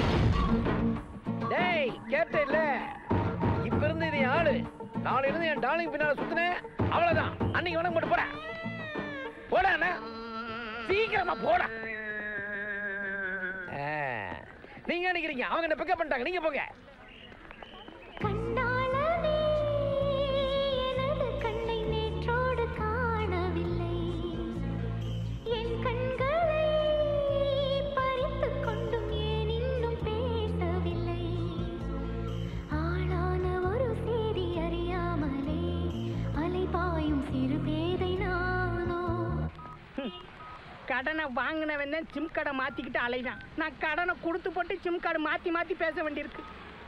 டேய் கேட்ட இல்ல இப்ப இருந்து இது என் ஆளு நாளையில இருந்து என் டார்லிங் பின்னால சுத்தினேன் அவ்வளவுதான் அன்னைக்கு வணக்கம் போட்டு போட போடா அண்ணா. சீக்கிரமா போடா ஆ, நீங்க நினைக்கிறீங்க அவங்க என்ன பிக்கப் பண்ணிட்டாங்க நீங்க போங்க எனது கண்ணை நேற்றோடு காணவில்லை என் கண்களை பறித்துக் கொண்டும் ஏன் இன்னும் பேசவில்லை ஆளான ஒரு செய்தி அறியாமலே அலைபாயும் சிறு பேதை நானோ கடனை வாங்கினவன் சிம் கார்டை மாத்திக்கிட்டு அலைதான் நான் கடனை கொடுத்து போட்டு சிம் கார்டு மாத்தி மாத்தி பேச வேண்டியிருக்கு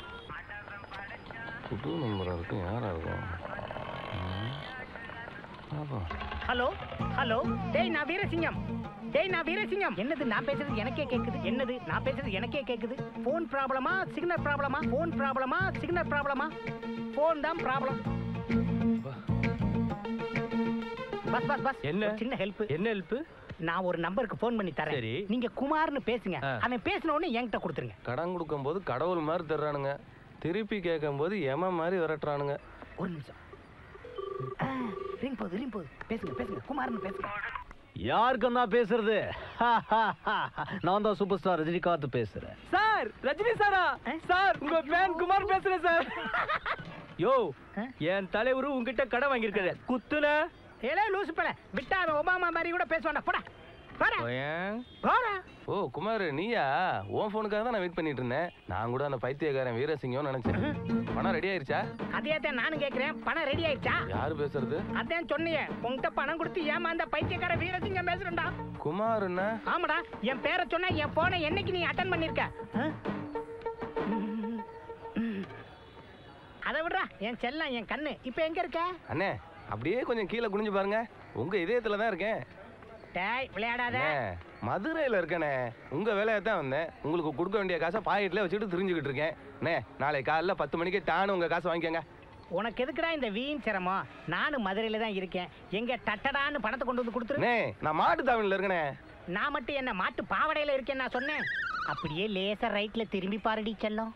புது நம்பராக இருக்கும் யாராக இருக்கும் ம். பாப்போம் ஹலோ ஹலோ டேய் நான் வீரசிங்கம் டேய் நான் வீரசிங்கம் என்னது நான் பேசுறது எனக்கே கேக்குது என்னது நான் பேசுறது எனக்கே கேக்குது ஃபோன் ப்ராப்ளமா சிக்னல் ப்ராப்ளமா ஃபோன் ப்ராப்ளமா சிக்னல் ப்ராப்ளமா ஃபோன் தான் ப்ராப்ளம் பஸ் பஸ் பஸ் என்ன சின்ன ஹெல்ப் என்ன ஹெல்ப் நான் ஒரு நம்பருக்கு ஃபோன் பண்ணி தரேன் சரி. நீங்க குமார்னு பேசுங்க அவன் பேசின உடனே என்கிட்ட கொடுத்துருங்க கடன் கொடுக்கும்போது கடவுள் மாதிரி தர்றானுங்க திருப்பி கேட்கும்போது எம மாதிரி விரட்டுறானுங்க ஒரு நிமிஷம் ரிங் போகுது ரிங் போகுது பேசுங்க பேசுங்க குமார்னு பேசுங்க யாருக்கு நான் பேசுறது நான் தான் சூப்பர் ஸ்டார் ரஜினிகாந்த் பேசுறேன் சார் ரஜினி சாரா சார் உங்க ஃபேன் குமார் பேசுறேன் சார் யோ என் தலைவரு உங்ககிட்ட கடை வாங்கியிருக்காரு குத்துன ஏலே லூசு பல விட்டா அவன் ஒபாமா மாதிரி கூட பேசுவான்டா போடா போடா போடா ஓ குமார் நீயா உன் ஃபோனுக்காக தான் நான் வெயிட் பண்ணிட்டு இருந்தேன் நான் கூட அந்த பைத்தியக்காரன் வீரசிங்கம் நினைச்சேன் பணம் ரெடி ஆயிருச்சா அதே தான் நானும் கேட்கிறேன் பணம் ரெடி ஆயிடுச்சா யாரு பேசுறது அதான் சொன்னியே உன்கிட்ட பணம் கொடுத்து ஏமாந்த பைத்தியக்கார வீரசிங்கம் பேசுறேன்டா குமார்னா ஆமாடா என் பேரை சொன்னா என் போனை என்னைக்கு நீ அட்டன் பண்ணிருக்க ஆ? அதை விடுறா என் செல்லம் என் கண்ணு இப்போ எங்க இருக்க அண்ணே அப்படியே கொஞ்சம் கீழே குனிஞ்சு பாருங்க உங்க இதயத்துல தான் இருக்கேன் டேய் விளையாடாத அண்ணே, மதுரையில இருக்கேனே உங்க வேலையை தான் வந்தேன் உங்களுக்கு கொடுக்க வேண்டிய காசை பாக்கெட்ல வச்சுட்டு திரிஞ்சுக்கிட்டு இருக்கேன் அண்ணே நாளை காலைல பத்து மணிக்கு டானு உங்க காசை வாங்கிக்கோங்க உனக்கு எதுக்குடா இந்த வீண் சிரமம் நானும் மதுரையில தான் இருக்கேன் எங்க டட்டடான்னு பணத்தை கொண்டு வந்து கொடுத்துரு அண்ணே நான் மாட்டு தாவணில இருக்கேனே நான் மட்டும் என்ன மாட்டு பாவடையில இருக்கேன் நான் சொன்னேன் அப்படியே லேசா ரைட்ல திரும்பி பாருடி செல்லம்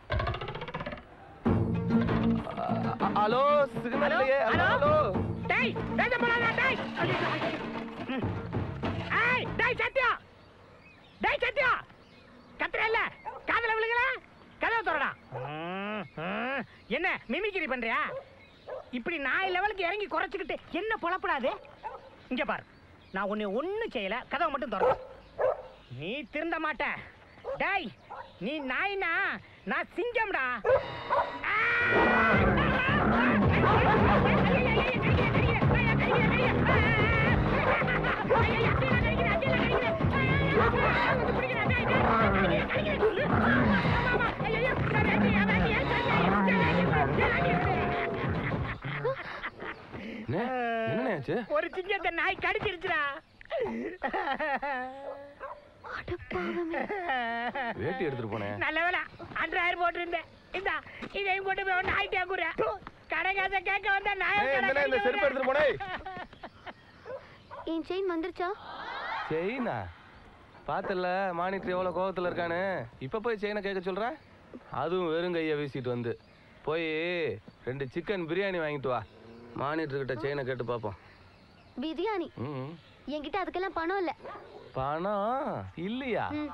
ஹலோ சிக்னல் இல்லையே ஹலோ ஹலோ டேய் பேச போறாதா டேய் ம். ஏய் டேய் சத்யா சத்யா கத்துற இல்ல காதல விழுகல கதவை திறடா ம், ம். என்ன மிமிக்ரி பண்றியா இப்படி நாய் லெவலுக்கு இறங்கி குறைச்சுக்கிட்டு என்ன புலப்படாது இங்க பாரு நான் உன்னை ஒண்ணும் செய்யல கதவை மட்டும் திறந்து நீ திருந்த மாட்ட டேய் நீ நாய்னா நான் சிங்கம்டா என்ன என்ன ஆச்சு ஒரு சிங்கத்தை நாய் கடிச்சிருச்சுடா வேட்டி எடுத்துட்டு போனேன் நல்ல வேலை அன்றாயிரம் போட்டிருந்தேன் இந்தா இதையும் போட்டு போய் நாய் டேக்குற கடைக்காச கேட்க வந்தா நாய் ஏய், இந்தனே இந்த செருப்பு எடுத்துட்டு போனே என் செயின் வந்துருச்சா செயினா பார்த்தல மானிட்டர் எவ்வளோ கோவத்தில் இருக்கானு இப்போ போய் செயினை கேட்க சொல்ற அதுவும் வெறும் கையை வீசிட்டு வந்து போய் ரெண்டு சிக்கன் பிரியாணி வாங்கிட்டு வா மானிட்டர் கிட்ட செயினை கேட்டு பார்ப்போம் பிரியாணி ம் என்கிட்ட அதுக்கெல்லாம் பணம் இல்ல பணம் இல்லையா ம்.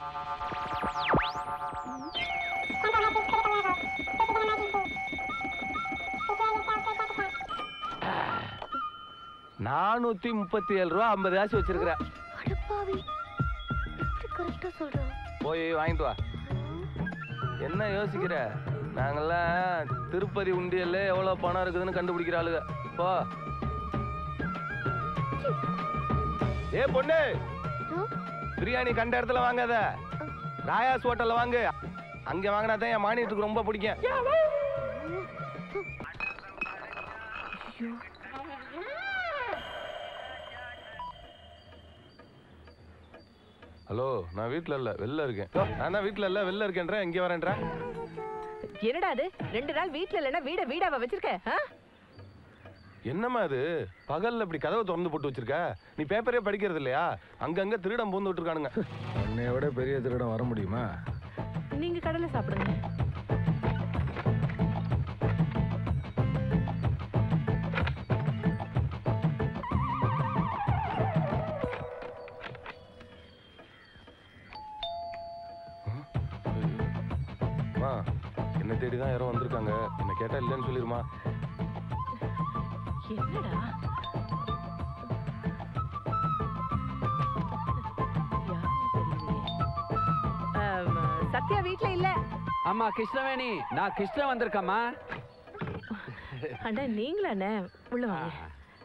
நானூத்தி முப்பத்தி ஏழு ரூபா ஐம்பது காசு வச்சிருக்கிற அடப்பாவி எப்படி கரெக்டா சொல்றான் போய் வாங்கிட்டு வா என்ன யோசிக்கிற நாங்கெல்லாம் திருப்பதி உண்டியல்ல எவ்வளோ பணம் இருக்குதுன்னு கண்டுபிடிக்கிற ஆளுங்க போ ஏ பொண்ணு பிரியாணி கண்ட இடத்துல வாங்காத ராயாஸ் ஹோட்டல்ல வாங்கு அங்க வாங்கினா தான் என் மானியத்துக்கு ரொம்ப பிடிக்கும் ஹலோ நான் வீட்ல இல்ல வெளில இருக்கேன் நான் தான் வீட்ல இல்ல வெளில இருக்கேன்றேன் இங்க வரேன்றேன் என்னடா அது ரெண்டு நாள் வீட்ல இல்லைன்னா வீட வீடாவா வச்சிருக்க ஆ? என்னம்மா இது பகல்ல இப்படி கதவை திறந்து போட்டு வச்சிருக்க நீ பேப்பரே படிக்கிறது இல்லையா அங்கங்க திருடம் பூந்து விட்டுருக்கானுங்க உன்னை விட பெரிய திருடம் வர முடியுமா நீங்க கடலை சாப்பிடுங்க அம்மா என்ன தேடி தான் யாரோ வந்திருக்காங்க என்ன கேட்டா இல்லைன்னு சொல்லிருமா என்னடா ஆம், சத்யா வீட்ல இல்ல அம்மா கிருஷ்ணவேணி நான் கிருஷ்ணன் வந்திருக்கம்மா அண்ணா நீங்களாண்ணே உள்ள வாங்க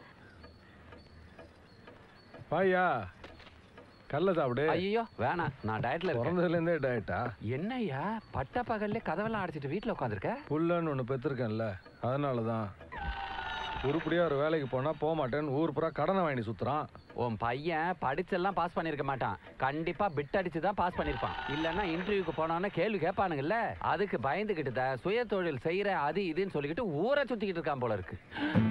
பாயா கல்ல சாப்பிடு ஐயோ வேணாம் நான் டயட்ல இருக்கேன் பிறந்ததுலேருந்தே டயட்டா என்னய்யா பட்ட பகல்ல கதவெல்லாம் அடைச்சிட்டு வீட்ல உட்காந்துருக்க புல்லன்னு ஒன்று பெற்றிருக்கேன்ல அதனால தான் உருப்படியாக ஒரு வேலைக்கு போனால் போக மாட்டேன்னு ஊர் பூரா கடனை வாங்கி சுற்றுறான் உன் பையன் படிச்செல்லாம் பாஸ் பண்ணிருக்க மாட்டான் கண்டிப்பா பிட் அடிச்சு தான் பாஸ் பண்ணிருப்பான் இல்லன்னா இன்டர்வியூக்கு போனான்னா கேள்வி கேட்பானுங்கல்ல அதுக்கு பயந்துகிட்டு தான் சுய தொழில் செய்யற அது இதுன்னு சொல்லிக்கிட்டு ஊரை சுத்திக்கிட்டு இருக்கான் போல இருக்கு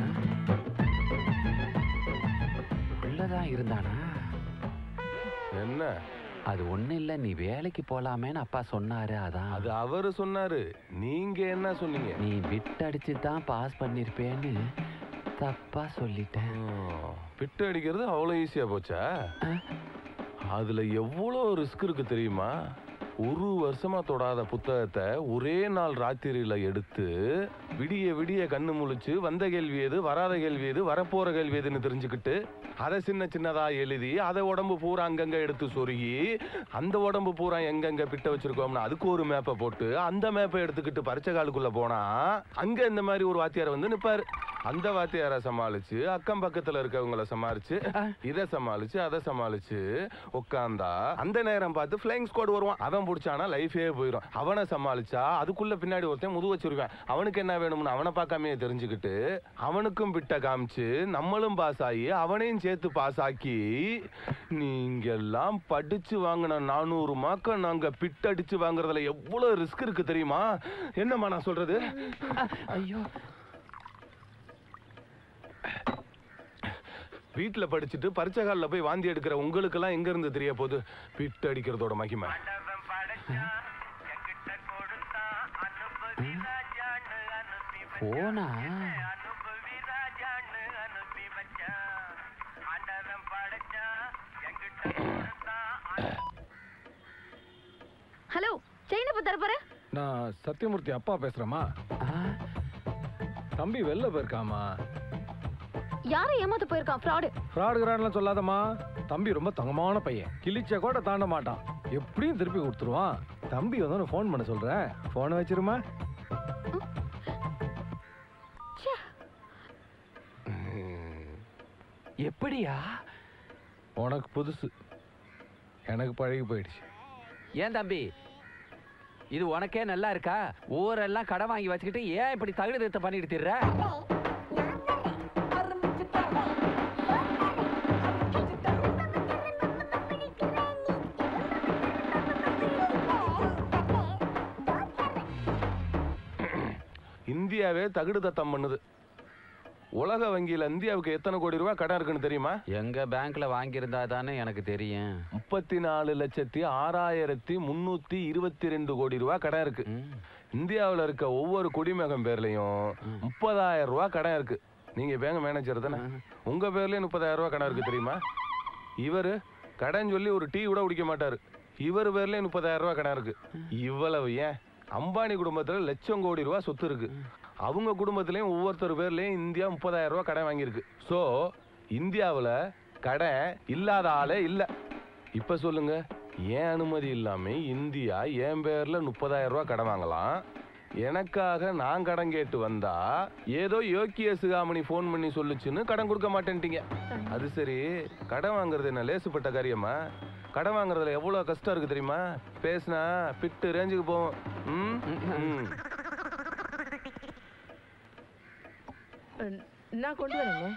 உள்ளதான் இருந்தானா என்ன அது ஒண்ணு இல்ல நீ வேலைக்கு போலாமேன்னு அப்பா சொன்னாரு அதான் அது அவரு சொன்னாரு நீங்க என்ன சொன்னீங்க நீ பிட் அடிச்சு தான் பாஸ் பண்ணிருப்பேன்னு தப்பா சொல்லிட்டேன் பிட்டு அடிக்கிறது அவ்வளோ ஈஸியா போச்சா அதுல எவ்வளோ ரிஸ்க் இருக்கு தெரியுமா ஒரு வருஷமா தொடாத புத்தகத்தை ஒரே நாள் ராத்திரியில எடுத்து விடிய விடிய கண்ணு முழிச்சு வந்த கேள்வி எது வராத கேள்வி எது வரப்போற கேள்வி எதுன்னு தெரிஞ்சுக்கிட்டு அதை சின்ன சின்னதா எழுதி அதை உடம்பு பூரா அங்கங்க எடுத்து சொருகி அந்த உடம்பு பூரா எங்கெங்க பிட்ட வச்சிருக்கோம்னு அதுக்கு ஒரு மேப்பை போட்டு அந்த மேப்பை எடுத்துக்கிட்டு பரிச்சை காலுக்குள்ள போனா அங்க இந்த மாதிரி ஒரு வாத்தியார் வந்து நிப்பாரு அந்த வாத்தியாரை சமாளிச்சு அக்கம் பக்கத்துல இருக்கவங்கள சமாளிச்சு இதை சமாளிச்சு அதை சமாளிச்சு உட்காந்தா அந்த நேரம் பார்த்து ஃபிளைங் ஸ்குவாட் வருவான் அவன் பிடிச்சானா லைஃபே போயிடும் அவனை சமாளிச்சா அதுக்குள்ள பின்னாடி ஒருத்தன் முது வச்சிருக்கான் அவனுக்கு என்ன வேணும்னு அவனை பார்க்காமயே தெரிஞ்சுக்கிட்டு அவனுக்கும் பிட்ட காமிச்சு நம்மளும் பாஸ் ஆகி அவனையும் சேர்த்து பாஸ் ஆக்கி நீங்க எல்லாம் படிச்சு வாங்கின நானூறு மார்க்க நாங்க பிட் அடிச்சு வாங்குறதுல எவ்வளவு ரிஸ்க் இருக்கு தெரியுமா என்னம்மா நான் சொல்றது ஐயோ வீட்ல படிச்சுட்டு பரிச்சை காலில் போய் வாந்தி எடுக்கிற உங்களுக்கெல்லாம் எங்க இருந்து தெரிய போகுது பிட் அடிக்கிறதோட மகிமை போனா எப்ப தரப்போற நான் சத்யமூர்த்தி அப்பா பேசுறேம்மா தம்பி வெளில போயிருக்காமா யாரை ஏமாத்த போயிருக்கான் ஃப்ராடு ஃப்ராடுகிறான்லாம் சொல்லாதம்மா தம்பி ரொம்ப தங்கமான பையன் கிழிச்ச கூட தாண்ட மாட்டான் எப்படியும் திருப்பி கொடுத்துருவான் தம்பி வந்து ஃபோன் பண்ண சொல்றேன் ஃபோனை வச்சிருமா எப்படியா உனக்கு புதுசு எனக்கு பழகி போயிடுச்சு ஏன் தம்பி இது உனக்கே நல்லா இருக்கா ஊரெல்லாம் கடன் வாங்கி வச்சுக்கிட்டு ஏன் இப்படி தகுதி திருத்தம் பண்ணிட்டு திர்ற இந்தியாவே தகுடு தத்தம் பண்ணுது உலக வங்கியில இந்தியாவுக்கு எத்தனை கோடி ரூபாய் கடன் இருக்குன்னு தெரியுமா எங்க பேங்க்ல வாங்கியிருந்தா தானே எனக்கு தெரியும் முப்பத்தி நாலு லட்சத்தி ஆறாயிரத்தி முன்னூத்தி இருபத்தி ரெண்டு கோடி ரூபாய் கடன் இருக்கு இந்தியாவுல இருக்க ஒவ்வொரு குடிமகன் பேர்லயும் முப்பதாயிரம் ரூபாய் கடன் இருக்கு நீங்க பேங்க் மேனேஜர் தானே உங்க பேர்லயும் முப்பதாயிரம் ரூபாய் கடன் இருக்கு தெரியுமா இவரு கடன் சொல்லி ஒரு டீ கூட குடிக்க மாட்டாரு இவர் பேர்லயும் முப்பதாயிரம் ரூபாய் கடன் இருக்கு இவ்வளவு ஏன் அம்பானி குடும்பத்துல லட்சம் கோடி ரூபாய் சொத்து இருக்கு அவங்க குடும்பத்திலயும் ஒவ்வொருத்தர் பேர்லயும் இந்தியா முப்பதாயிரம் ரூபாய் கடன் வாங்கியிருக்கு சோ இந்தியாவுல கடன் இல்லாத ஆளே இல்ல இப்ப சொல்லுங்க ஏன் அனுமதி இல்லாம இந்தியா என் பேர்ல முப்பதாயிரம் ரூபாய் கடன் வாங்கலாம் எனக்காக நான் கடன் கேட்டு வந்தா ஏதோ யோக்கிய சிகாமணி ஃபோன் பண்ணி சொல்லுச்சுன்னு கடன் கொடுக்க மாட்டேன்ட்டீங்க அது சரி கடன் வாங்குறது என்ன லேசுப்பட்ட காரியமா கடன் வாங்குறதுல எவ்வளவு கஷ்டம் இருக்கு தெரியுமா பேசினா பிட்டு ரேஞ்சுக்கு போவோம் ம்? ம். நான் கொண்டு வரேங்க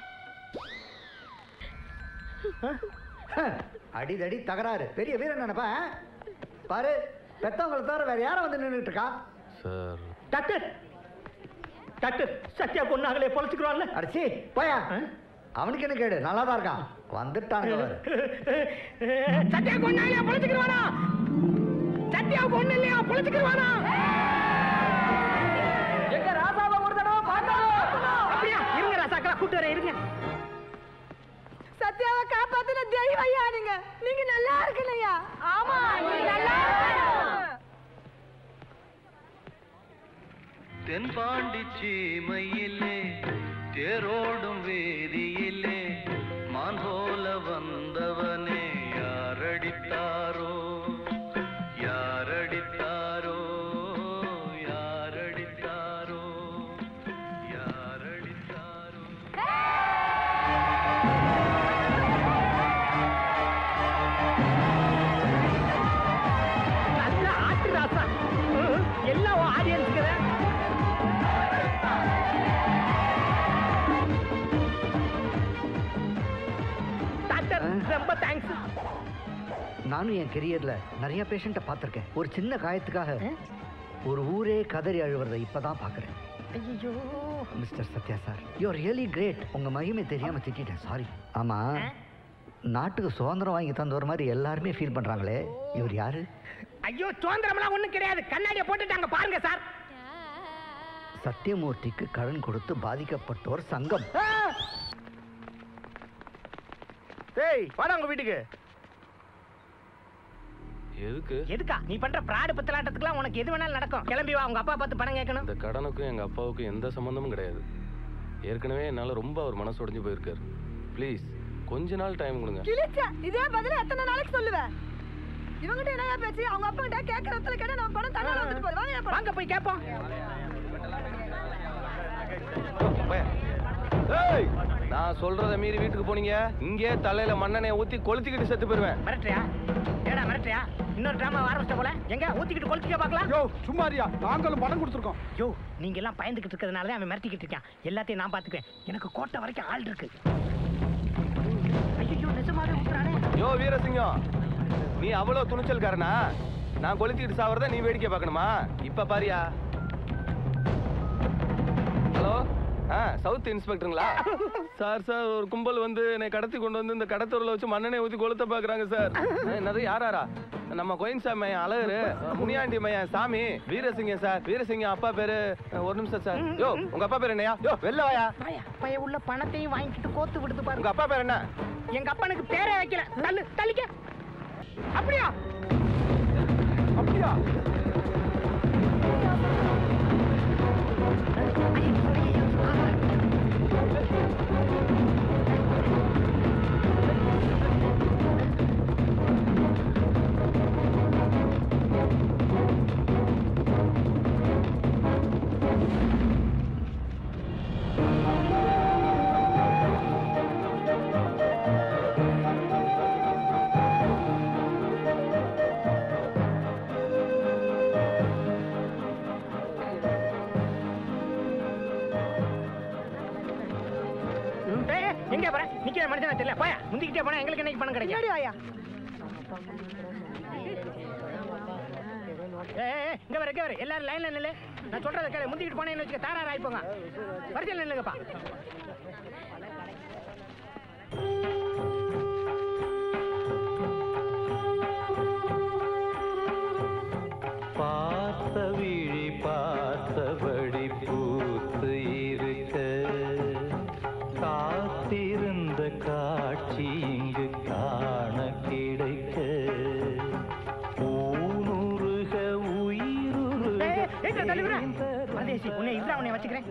அடிதடி தகராறு பெரிய வீரன் நினைப்பா பாரு பெத்தவங்களை தவிர வேற யாரும் வந்து நின்றுட்டு இருக்கா சார் டாக்டர் டாக்டர் சத்யா பொண்ணாகலே பொழைச்சுக்கிறான்ல அடிச்சி போயா அவனுக்கு என்ன கேடு நல்லா தான் இருக்கான் வந்துட்டானுங்க பாரு. சத்யா பொண்ணாகலே பொழைச்சுக்கிறானா சத்யா பொண்ணு இல்லையா பொழைச்சுக்கிறானா எங்க ராசாவை ஒரு தடவை பார்க்கணும் அப்படியா இருங்க ராசாக்களா கூட்டு வரேன் இருங்க சத்யாவை காப்பாத்தின தெய்வம் ஐயா நீங்க நீங்க நல்லா இருக்கலையா ஆமா நீங்க நல்லா தென்பாண்டி சீமையிலே தேரோடும் வேதியிலே மான் போல வந்தவனே யாரடித்தாரோ யாரடித்தாரோ யாரடித்தாரோ யாரடித்தாரோ நல்ல ஆட்டு ராசா ம், எல்லாம் ஆடியன்ஸுக்கு டாக்டர் ரொம்ப தேங்க்ஸ் நானும் என் கெரியர்ல நிறைய பேஷண்ட்டை பார்த்துருக்கேன் ஒரு சின்ன காயத்துக்காக ஒரு ஊரே கதறி அழுவுறதை இப்பதான் பார்க்குறேன் ஐயோ mister Sathya sir you really great உங்க மகிமை தெரியாம திட்டிட்டேன் சாரி ஆமா நாட்டுக்கு சுதந்திரம் வாங்கி தந்தவர் மாதிரி எல்லாருமே ஃபீல் பண்றாங்களே இவர் யாரு ஐயோ சுதந்திரம்லாம் ஒண்ணும் கிடையாது கண்ணாடியை போட்டுட்டாங்க பாருங்க சார் சத்தியமூர்த்திக்கு கடன் கொடுத்து பாதிக்கப்பட்டோர் சங்கம் டேய் வாடா உங்க வீட்டுக்கு எதுக்கு எதுக்கா நீ பண்ற பிராடு பத்தலாட்டத்துக்குலாம் உனக்கு எது வேணாலும் நடக்கும் கிளம்பி வா உங்க அப்பா பார்த்து பணம் கேட்கணும் இந்த கடனுக்கும் எங்க அப்பாவுக்கும் எந்த சம்மந்தமும் கிடையாது ஏற்கனவே என்னால ரொம்ப அவர் மனசு உடைஞ்சு போயிருக்காரு ப்ளீஸ் கொஞ்ச நாள் டைம் கொடுங்க கிழிச்ச இதே பதில எத்தனை நாளைக்கு சொல்லுவேன் இவங்கிட்ட என்னையா பேச்சு அவங்க அப்பா கிட்ட கேட்கற இடத்துல கேட்டா நம்ம பணம் தன்னால வந்துட்டு போகுது வாங்க ஏன் வாங்க போய் கேட்போம் ஏய் நான் சொல்றத மீறி வீட்டுக்கு போனீங்க இங்கே தலையில மண்ணெண்ணெய் ஊத்தி கொளுத்திக்கிட்டு செத்து போயிருவேன் மிரட்டுறியா ஏடா மிரட்டுறியா இன்னொரு டிராமா ஆரம்பிச்சிட்ட போல எங்க ஊத்திக்கிட்டு கொளுத்திக்க பார்க்கலாம் யோ சும்மாரியா நாங்களும் பணம் கொடுத்துருக்கோம் யோ நீங்க எல்லாம் பயந்துகிட்டு இருக்கிறதுனால தான் அவன் மிரட்டிக்கிட்டு இருக்கான் எல்லாத்தையும் நான் பாத்துக்குவேன் எனக்கு கோட்டை வரைக்கும் ஆள் இருக்கு ஐயோ நிஜமாவே ஊத்துறானே யோ வீரசிங்கம் நீ அவ்வளவு துணிச்சல்காரனா நான் கொளுத்திக்கிட்டு சாவறத நீ வேடிக்கை பார்க்கணுமா இப்ப பாரியா ஹலோ ஆ சவுத் இன்ஸ்பெக்டருங்களா சார் சார் ஒரு கும்பல் வந்து என்னை கடத்தி கொண்டு வந்து இந்த கடத்தூரில் வச்சு மண்ணெண்ணெய் ஊற்றி கொளுத்த பார்க்குறாங்க சார் ஆ, என்னது யாராரா நம்ம கோயின்சாமி மையன் அழகரு முனியாண்டி மையன் சாமி வீரசிங்கம் சார் வீரசிங்கம் அப்பா பேரு அஹ், ஒரு நிமிஷம் சார் யோ உங்க அப்பா பேர் என்னையா யோ வெளில வாயா பைய உள்ள பணத்தையும் வாங்கிட்டு கோத்து விடுது பாரு உங்க அப்பா பேர் என்ன எங்க அப்பனுக்கு பேரே வைக்கல தள்ளு தள்ளிக்க அப்படியா அப்படியா நிக்கிற மனுஷனா தெரியல போயா முந்திக்கிட்டே போனா எங்களுக்கு என்னைக்கு பணம் கிடைக்கும் வாயா ஏய், ஏய், இங்க வர இங்க வர எல்லாரும் லைன்ல நில்லு நான் சொல்றத கேளு முந்திக்கிட்டு போனேன்னு வச்சுக்க தாரார் ஆயிப்போங்க வரிசையில் நில்லுங்கப்பா பார்த்த விழி பார்த்தபடி பூத்து இருக்க காத்திருந்த காட்சி இங்கு காண கிடைக்க ஊனுருக ஏய், தள்ளி விடுறா. பரதேசி உன்னை இதுல உன்னை வச்சுக்கிறேன்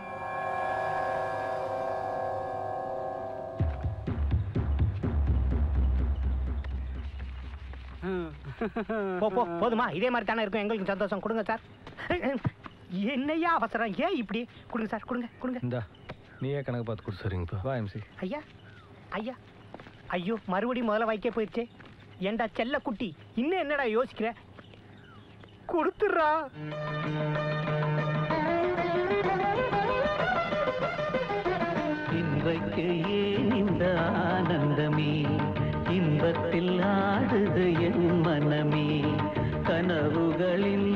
போ போ போதுமா இதே மாதிரி தானே இருக்கும் எங்களுக்கு சந்தோஷம் கொடுங்க சார் என்னையா அவசரம் ஏன் இப்படி கொடுங்க சார் கொடுங்க கொடுங்க இந்தா நீயே கணக்கு பார்த்து கொடு சரிங்கப்பா வா எம்சி ஐயா ஐயா ஐயோ மறுபடியும் முதல்ல வைக்க போயிடுச்சே ஏண்டா செல்ல குட்டி இன்னும் என்னடா யோசிக்கிற கொடுத்துடுறா இன்றைக்கு ஏன் இந்த ஆனந்தமே இன்பத்தில் ஆடுது என் மனமே கனவுகளின்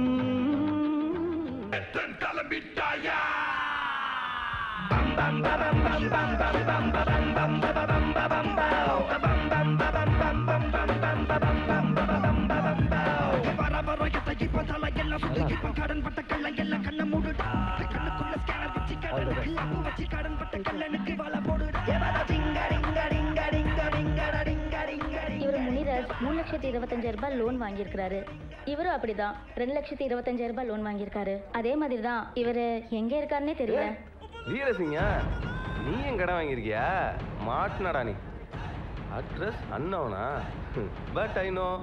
இவர் முனிராஜ் மூணு லட்சத்தி இருபத்தஞ்சாயிரம் ரூபாய் லோன் வாங்கியிருக்கிறாரு இவரும் அப்படிதான் ரெண்டு லட்சத்தி இருபத்தஞ்சாயிரம் ரூபாய் லோன் வாங்கியிருக்காரு அதே மாதிரி தான் இவர் எங்க இருக்காருன்னே தெரியல வீரசிங்கா நீ என் கடன் வாங்கியிருக்கியா மாட்டினடா நீ அட்ரஸ் அன்னவனா பட் ஐ நோ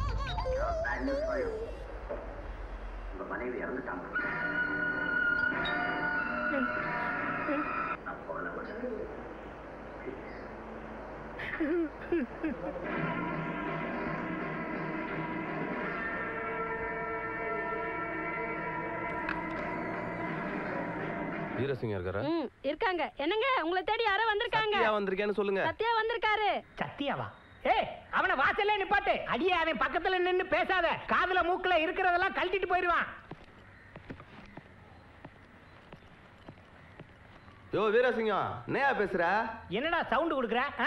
மனைவி இறந்துட்டாங்க வீரசிங்கா இருக்காரா ம் இருக்காங்க என்னங்க உங்களை தேடி யாரோ வந்திருக்காங்க சத்யா வந்திருக்கேன்னு சொல்லுங்க சத்யா வந்திருக்காரு சத்தியாவா ஏய் அவனை வாசல்ல நிப்பாட்டு அடியே அவன் பக்கத்துல நின்னு பேசாத காதுல மூக்குல இருக்கிறதெல்லாம் கழட்டிட்டு போயிடுவான் யோ வீரசிங்கம் என்னையா பேசுற என்னடா சவுண்ட் கொடுக்குற ஆ?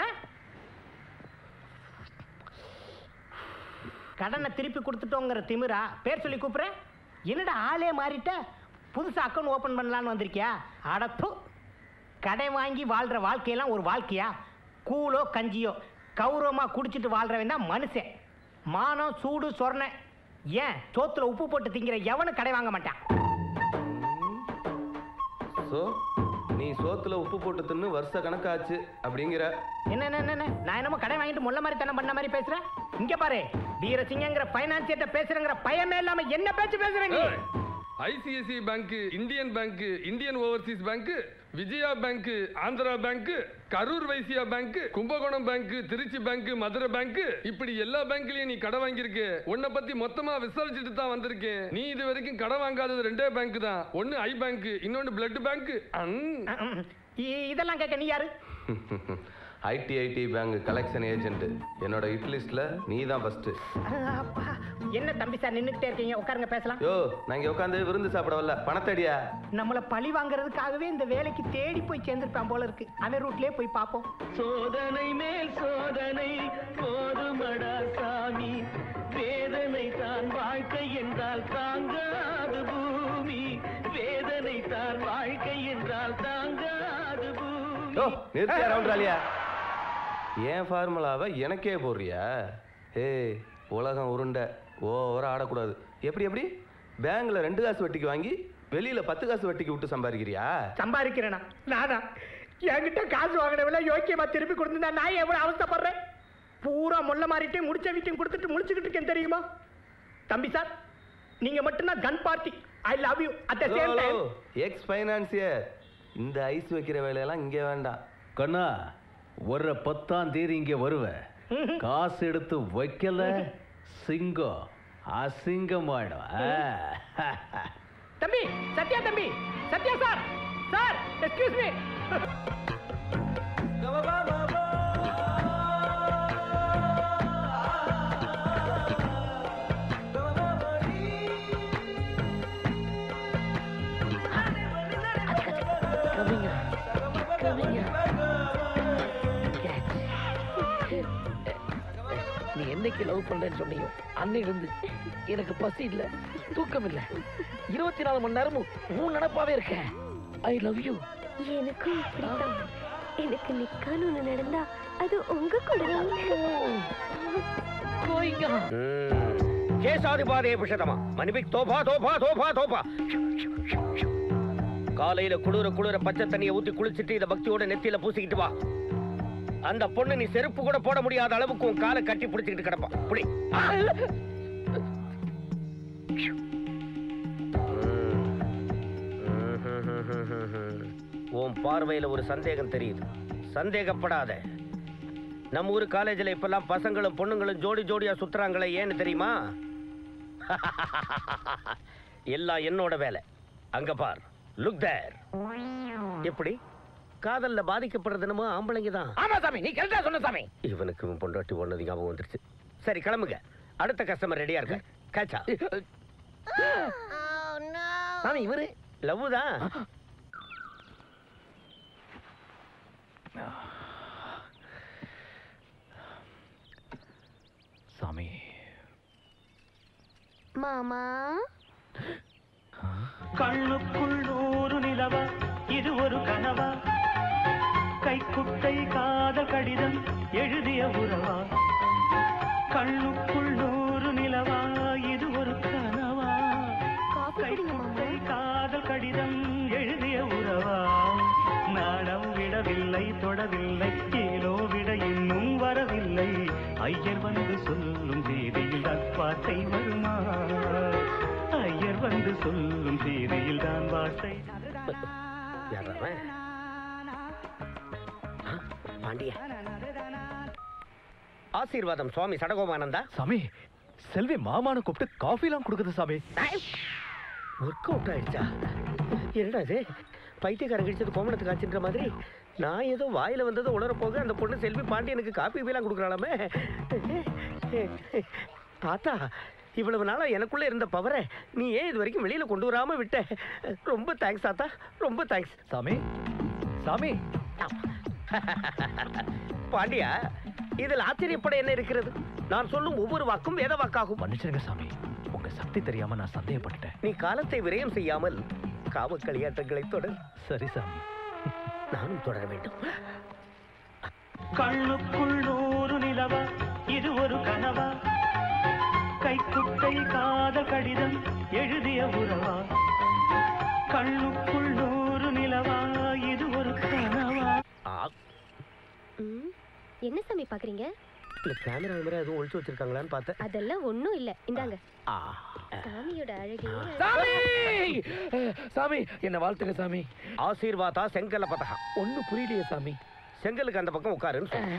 கடனை திருப்பி கொடுத்துட்டோங்கிற திமிரா பேர் சொல்லி கூப்பிடுற என்னடா ஆளே மாறிட்ட புதுசா அக்கௌண்ட் ஓபன் பண்ணலான்னு வந்திருக்கியா அடப்பு கடை வாங்கி வாழ்ற வாழ்க்கையெல்லாம் ஒரு வாழ்க்கையா கூழோ கஞ்சியோ கௌரவமா குடிச்சிட்டு வாழ்றவன் தான் மனுஷன் மானம் சூடு சொர்ண ஏன் சோத்துல உப்பு போட்டு திங்கிற எவனும் கடை வாங்க மாட்டான் சோ நீ சோத்துல உப்பு போட்டு தின்னு வருஷ கணக்காச்சு அப்படிங்கிற என்ன என்ன என்ன, என்ன நான் என்னமோ கடை வாங்கிட்டு முள்ள மாதிரி தானே பண்ண மாதிரி பேசுறேன் இங்க பாரு வீரசிங்கங்கிற பைனான்சியர்ட்ட பேசுறேங்கிற பயமே இல்லாம என்ன பேச்சு பேசுற நீ ICICI bank Indian bank Indian overseas bank Vijaya bank Andhra bank Karur Vysya bank Kumbakonam bank Trichy bank Madurai bank இப்படி எல்லா பேங்க்லயும் நீ கடை வாங்கியிருக்க உன்னை பத்தி மொத்தமா விசாரிச்சுட்டு தான் வந்திருக்கேன் நீ இது வரைக்கும் கடை வாங்காதது ரெண்டே பேங்க் தான் ஒன்னு ஐ பேங்க் இன்னொன்னு பிளட் பேங்க் இ- இதெல்லாம் கேட்க நீ யாரு ஐடிஐடி பேங்க் கலெக்ஷன் ஏஜென்ட் என்னோட ஹிட் லிஸ்ட்ல நீ தான் ஃபர்ஸ்ட் அப்பா, என்ன தம்பி சார் நின்னுக்கிட்டே இருக்கீங்க உட்காருங்க பேசலாம் யோ நான் இங்க உட்காந்து விருந்து சாப்பிட வரல பணத்தடியா நம்மள பழி வாங்குறதுக்காகவே இந்த வேலைக்கு தேடி போய் சேர்ந்திருப்பான் போல இருக்கு அவன் ரூட்லயே போய் பார்ப்போம் சோதனை மேல் சோதனை போதுமடா சாமி வேதனை தான் வாழ்க்கை என்றால் தாங்காது பூமி வேதனை தான் வாழ்க்கை என்றால் தாங்காது பூமி யோ நிறுத்தியா ரவுண்ட்ராலியா ஏன் ஃபார்முலாவை எனக்கே போடுறியா ஏய் உலகம் உருண்டை ஓவரா ஆடக்கூடாது எப்படி எப்படி பேங்க்ல ரெண்டு காசு வட்டிக்கு வாங்கி வெளியில பத்து காசு வட்டிக்கு விட்டு சம்பாதிக்கிறியா சம்பாதிக்கிறேனா நானா என்கிட்ட காசு வாங்கினவில யோக்கியமா திருப்பி கொடுத்திருந்தா நான் எவ்வளவு அவஸ்தைப்படுறேன் பூரா முள்ள மாறிட்டு முடிச்ச வீட்டையும் கொடுத்துட்டு முடிச்சுக்கிட்டு இருக்கேன் தெரியுமா தம்பி சார் நீங்க மட்டும்தான் gun party I love you at the same time ex financier இந்த ஐஸ் வைக்கிற வேலையெல்லாம் இங்கே வேண்டாம் கண்ணா வர்ற பத்தாம் தேதி இங்கே வருவேன் காசு எடுத்து வைக்கல சிங்கம் அசிங்கமாயிடும் ஆ. தம்பி சத்யா தம்பி Sathya sir sir excuse me love பண்றேன்னு சொன்னீங்க அன்னையிலிருந்து எனக்கு பசி இல்ல தூக்கம் இல்ல இருபத்தி நாலு மணி நேரமும் உன் நினப்பாவே இருக்கேன் ஐ லவ் யூ எனக்கும் அப்படித்தான் எனக்கு நிக்கான்னு ஒண்ணு நடந்தா அது உங்க கூட கேசாதிபாதே பிஷதமா மணிபிக் தோபா தோபா தோபா தோபா காலையில குளிர குளிர பச்சை தண்ணியை ஊத்தி குளிச்சிட்டு இத பக்தியோட நெத்தியில பூசிக்கிட்டு வா அந்த பொண்ணு நீ செருப்பு கூட போட முடியாத அளவுக்கு உன் காலை கட்டி பிடிச்சிக்கிட்டு கிடப்பா புடி உன் பார்வையில ஒரு சந்தேகம் தெரியுது சந்தேகப்படாத நம்ம ஊர் காலேஜில் இப்பெல்லாம் பசங்களும் பொண்ணுங்களும் ஜோடி ஜோடியா சுத்துறாங்களே ஏன்னு தெரியுமா எல்லாம் என்னோட வேலை அங்க பார் லுக் தேர் எப்படி காதல்ல பாதிக்கப்படுறது என்னமோ ஆம்பளைங்க தான் ஆமா சாமி நீ கரெக்டா சொன்ன சாமி இவனுக்கு இவன் பொண்டாட்டி ஒன்னது ஞாபகம் வந்துருச்சு சரி கிளம்புங்க அடுத்த கஸ்டமர் ரெடியா இருக்க கேச்சா சாமி இவரு லவ் தான் சாமி மாமா கண்ணுக்குள் நூறு நிலவா இது ஒரு கனவா கைக்குட்டை காதல் கடிதம் எழுதிய உறவா கண்ணுக்குள் நூறு நிலவா இது ஒரு கனவா கைக்குட்டை காதல் கடிதம் எழுதிய உறவா நாணம் விடவில்லை தொடவில்லை ஏனோ விட இன்னும் வரவில்லை ஐயர் வந்து சொல்லும் செய்தியில் தான் வார்த்தை வருமா ஐயர் வந்து சொல்லும் செய்தியில் தான் வார்த்தை யார் அவன்? ஆ, பாண்டிய ஆசீர்வாதம் சுவாமி சடகோமானந்தா சாமி செல்வி மாமான்னு கூப்பிட்டு காஃபிலாம் கொடுக்குது சாமி ஒர்க் அவுட் ஆயிடுச்சா என்னடா இது பைத்தியக்காரன் கடிச்சது கோமணத்துக்கு ஆச்சுன்ற மாதிரி நான் ஏதோ வாயில வந்தது உளர போக அந்த பொண்ணு செல்வி பாண்டியனுக்கு காப்பி பீலாம் கொடுக்குறாளாமே தாத்தா இவ்வளவு நாளா எனக்குள்ள இருந்த பவரை நீ ஏன் இது வரைக்கும் வெளியில கொண்டு வராம விட்ட ரொம்ப தேங்க்ஸ் தாத்தா ரொம்ப தேங்க்ஸ் சாமி சாமி பாண்டியா இதில் ஆச்சரியப்பட என்ன இருக்கிறது நான் சொல்லும் ஒவ்வொரு வாக்கும் வேத வாக்காகும் மன்னிச்சிருங்க சாமி உங்க சக்தி தெரியாம நான் சந்தேகப்பட்டுட்டேன் நீ காலத்தை விரயம் செய்யாமல் காம களியாட்டங்களை தொடர் சரி சாமி நானும் தொடர வேண்டும் கண்ணுக்குள் நூறு நிலவா இது ஒரு கனவா கைக்குட்டை காதல் கடிதம் எழுதிய உறவா கண்ணுக்குள் நூறு நிலவா இது ஒரு கனவா ம், என்ன சாமி பாக்குறீங்க இல்ல கேமரா கேமரா எதுவும் ஒழிச்சு வச்சிருக்காங்களான்னு பார்த்தேன் அதெல்லாம் ஒண்ணும் இல்ல இந்தாங்க சாமியோட அழகே சாமி சாமி என்ன வாழ்த்துங்க சாமி ஆசீர்வாதா செங்கல பதகா ஒண்ணு புரியலையே சாமி செங்கலுக்கு அந்த பக்கம் உட்காருன்னு சொன்னேன்.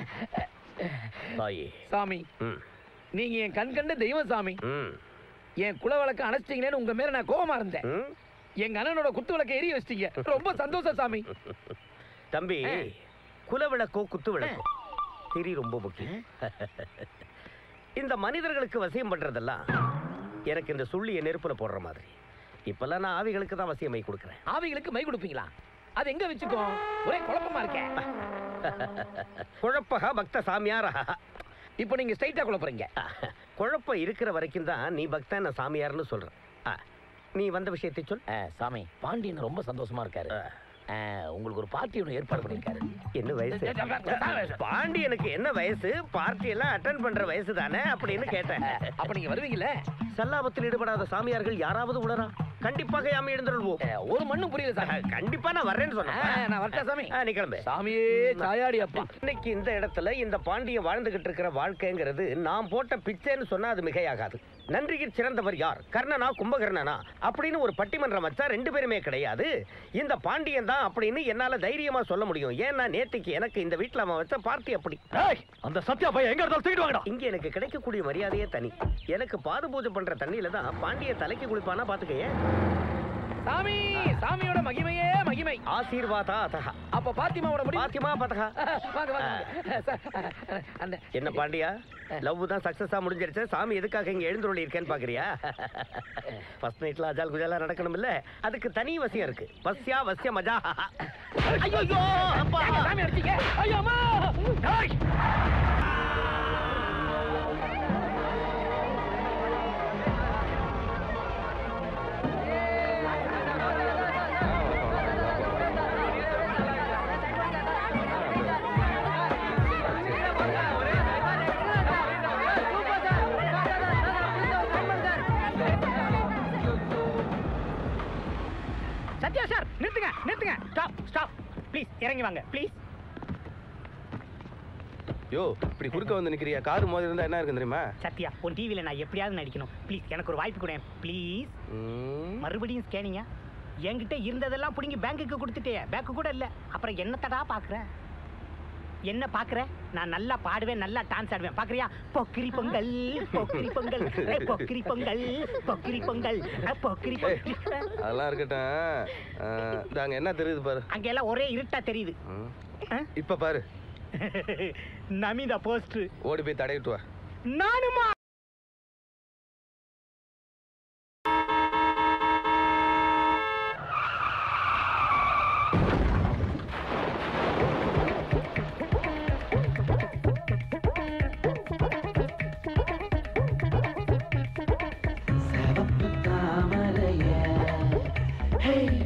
தாயே சாமி ம் நீங்க என் கண் கண்ட தெய்வம் சாமி ம் என் குல விளக்க அணைச்சிட்டீங்களேன்னு உங்க மேல நான் கோவமா இருந்தேன் ம். எங்க அண்ணனோட குத்து விளக்க எரிய வச்சிட்டீங்க ரொம்ப சந்தோஷம் சாமி தம்பி குல விளக்கோ குத்து விளக்கோ திரி ரொம்ப முக்கியம் இந்த மனிதர்களுக்கு வசியம் பண்றதெல்லாம் எனக்கு இந்த சுள்ளிய நெருப்புல போடுற மாதிரி இப்பெல்லாம் நான் ஆவிகளுக்கு தான் வசியமை கொடுக்குறேன் ஆவிகளுக்கு மை கொடுப்பீங்களா அது எங்க வச்சுக்கோ ஒரே குழப்பமா இருக்கேன் குழப்பகா பக்த சாமியாரா இப்போ நீங்க ஸ்ட்ரைட்டா குழப்பறீங்க குழப்பம் இருக்கிற வரைக்கும் தான் நீ பக்தன் நான் சாமியார்னு சொல்றேன் ஆ, நீ வந்த விஷயத்தை சொல் சாமி பாண்டியன் ரொம்ப சந்தோஷமா இருக்காரு உங்களுக்கு ஒரு பார்ட்டி ஒன்று ஏற்பாடு பண்ணிருக்காரு என்ன வயசு பாண்டியனுக்கு என்ன வயசு பார்ட்டி எல்லாம் அட்டன் பண்ற வயசு தானே அப்படின்னு கேட்டேன் அப்ப நீங்க வருவீங்களே சல்லாபத்தில் ஈடுபடாத சாமியார்கள் யாராவது உணரா கண்டிப்பாக யாமி எழுந்துருவோம் ஒரு மண்ணும் புரியல சார் கண்டிப்பா நான் வர்றேன்னு சொன்னேன் ஆ, நான் வரட்டா சாமி? ஆ, நீ கிளம்பு சாமியே சாயாடி அப்பா இன்னைக்கு இந்த இடத்துல இந்த பாண்டியன் வாழ்ந்துகிட்டு இருக்கிற வாழ்க்கைங்கிறது நான் போட்ட பிச்சைன்னு சொன்னா அது மிகையாகாது நன்றிக்கு சிறந்தவர் யார் கர்ணனா கும்பகர்ணனா அப்படின்னு ஒரு பட்டிமன்றம் வச்சா ரெண்டு பேருமே கிடையாது இந்த பாண்டியன் தான் அப்படின்னு என்னால தைரியமா சொல்ல முடியும் ஏன்னா நேத்திக்கு எனக்கு இந்த வீட்டுல அவன் வச்ச பார்ட்டி அப்படி அந்த சத்யா பையன் எங்க இருந்தாலும் தூக்கிட்டு வாங்கடா இங்க எனக்கு கிடைக்கக்கூடிய மரியாதையே தனி எனக்கு பாத பூஜை பண்ற தண்ணியில தான் பாண்டிய தலைக்கு குளிப்பானா பாத்துக்கயே சாமி சாமியோட மகிமையே மகிமை ஆசீர்வாதா அதஹா அப்ப பாத்திமாவோட முடிவு பாத்திமா பதகா வாங்க வாங்க சார், அந்த என்ன பாண்டியா லவ் தான் சக்சஸா முடிஞ்சிருச்சு சாமி எதுக்காக இங்க எழுந்துருளி இருக்கேன்னு பாக்குறியா ஃபர்ஸ்ட் நைட்ல அஜால் குஜாலா நடக்கணும் இல்ல அதுக்கு தனி வசியம் இருக்கு வசியா வசிய மஜா ஐயோ அப்பா சாமி அடிச்சீங்க ஐயோ அம்மா டேய்! சத்யா சார் நிறுத்துங்க நிறுத்துங்க ஸ்டாப் ஸ்டாப் ப்ளீஸ் இறங்கி வாங்க ப்ளீஸ் யோ இப்படி குறுக்க வந்து நிக்கிறியா கார் மோதி இருந்தா என்ன இருக்கும் தெரியுமா சத்யா உன் டிவியில் நான் எப்படியாவது நடிக்கணும் ப்ளீஸ் எனக்கு ஒரு வாய்ப்பு கொடு ப்ளீஸ் மறுபடியும் ஸ்கேனிங்க என்கிட்ட இருந்ததெல்லாம் பிடிங்கி பேங்க்குக்கு கொடுத்துட்டே பேங்க்கு கூட இல்லை அப்புறம் என்னத்தடா பார்க்குற என்ன பார்க்குற நான் நல்லா பாடுவேன் நல்லா டான்ஸ் ஆடுவேன் பார்க்குறியா பொக்கிரி பொங்கல் பொக்கிரி பொங்கல் ஏய், பொக்கிரி பொங்கல் பொக்கிரி பொங்கல் அஹ், பொக்கிரி பொங்கல் அதெல்லாம் இருக்கட்டும் ஆ, இந்தாங்க என்ன தெரியுது பாரு அங்க எல்லாம் ஒரே இருட்டா தெரியுது ம். இப்ப பாரு நமிதா போஸ்ட் ஓடி போய் தடையிட்டு வா நானுமா தாமரைய ஹே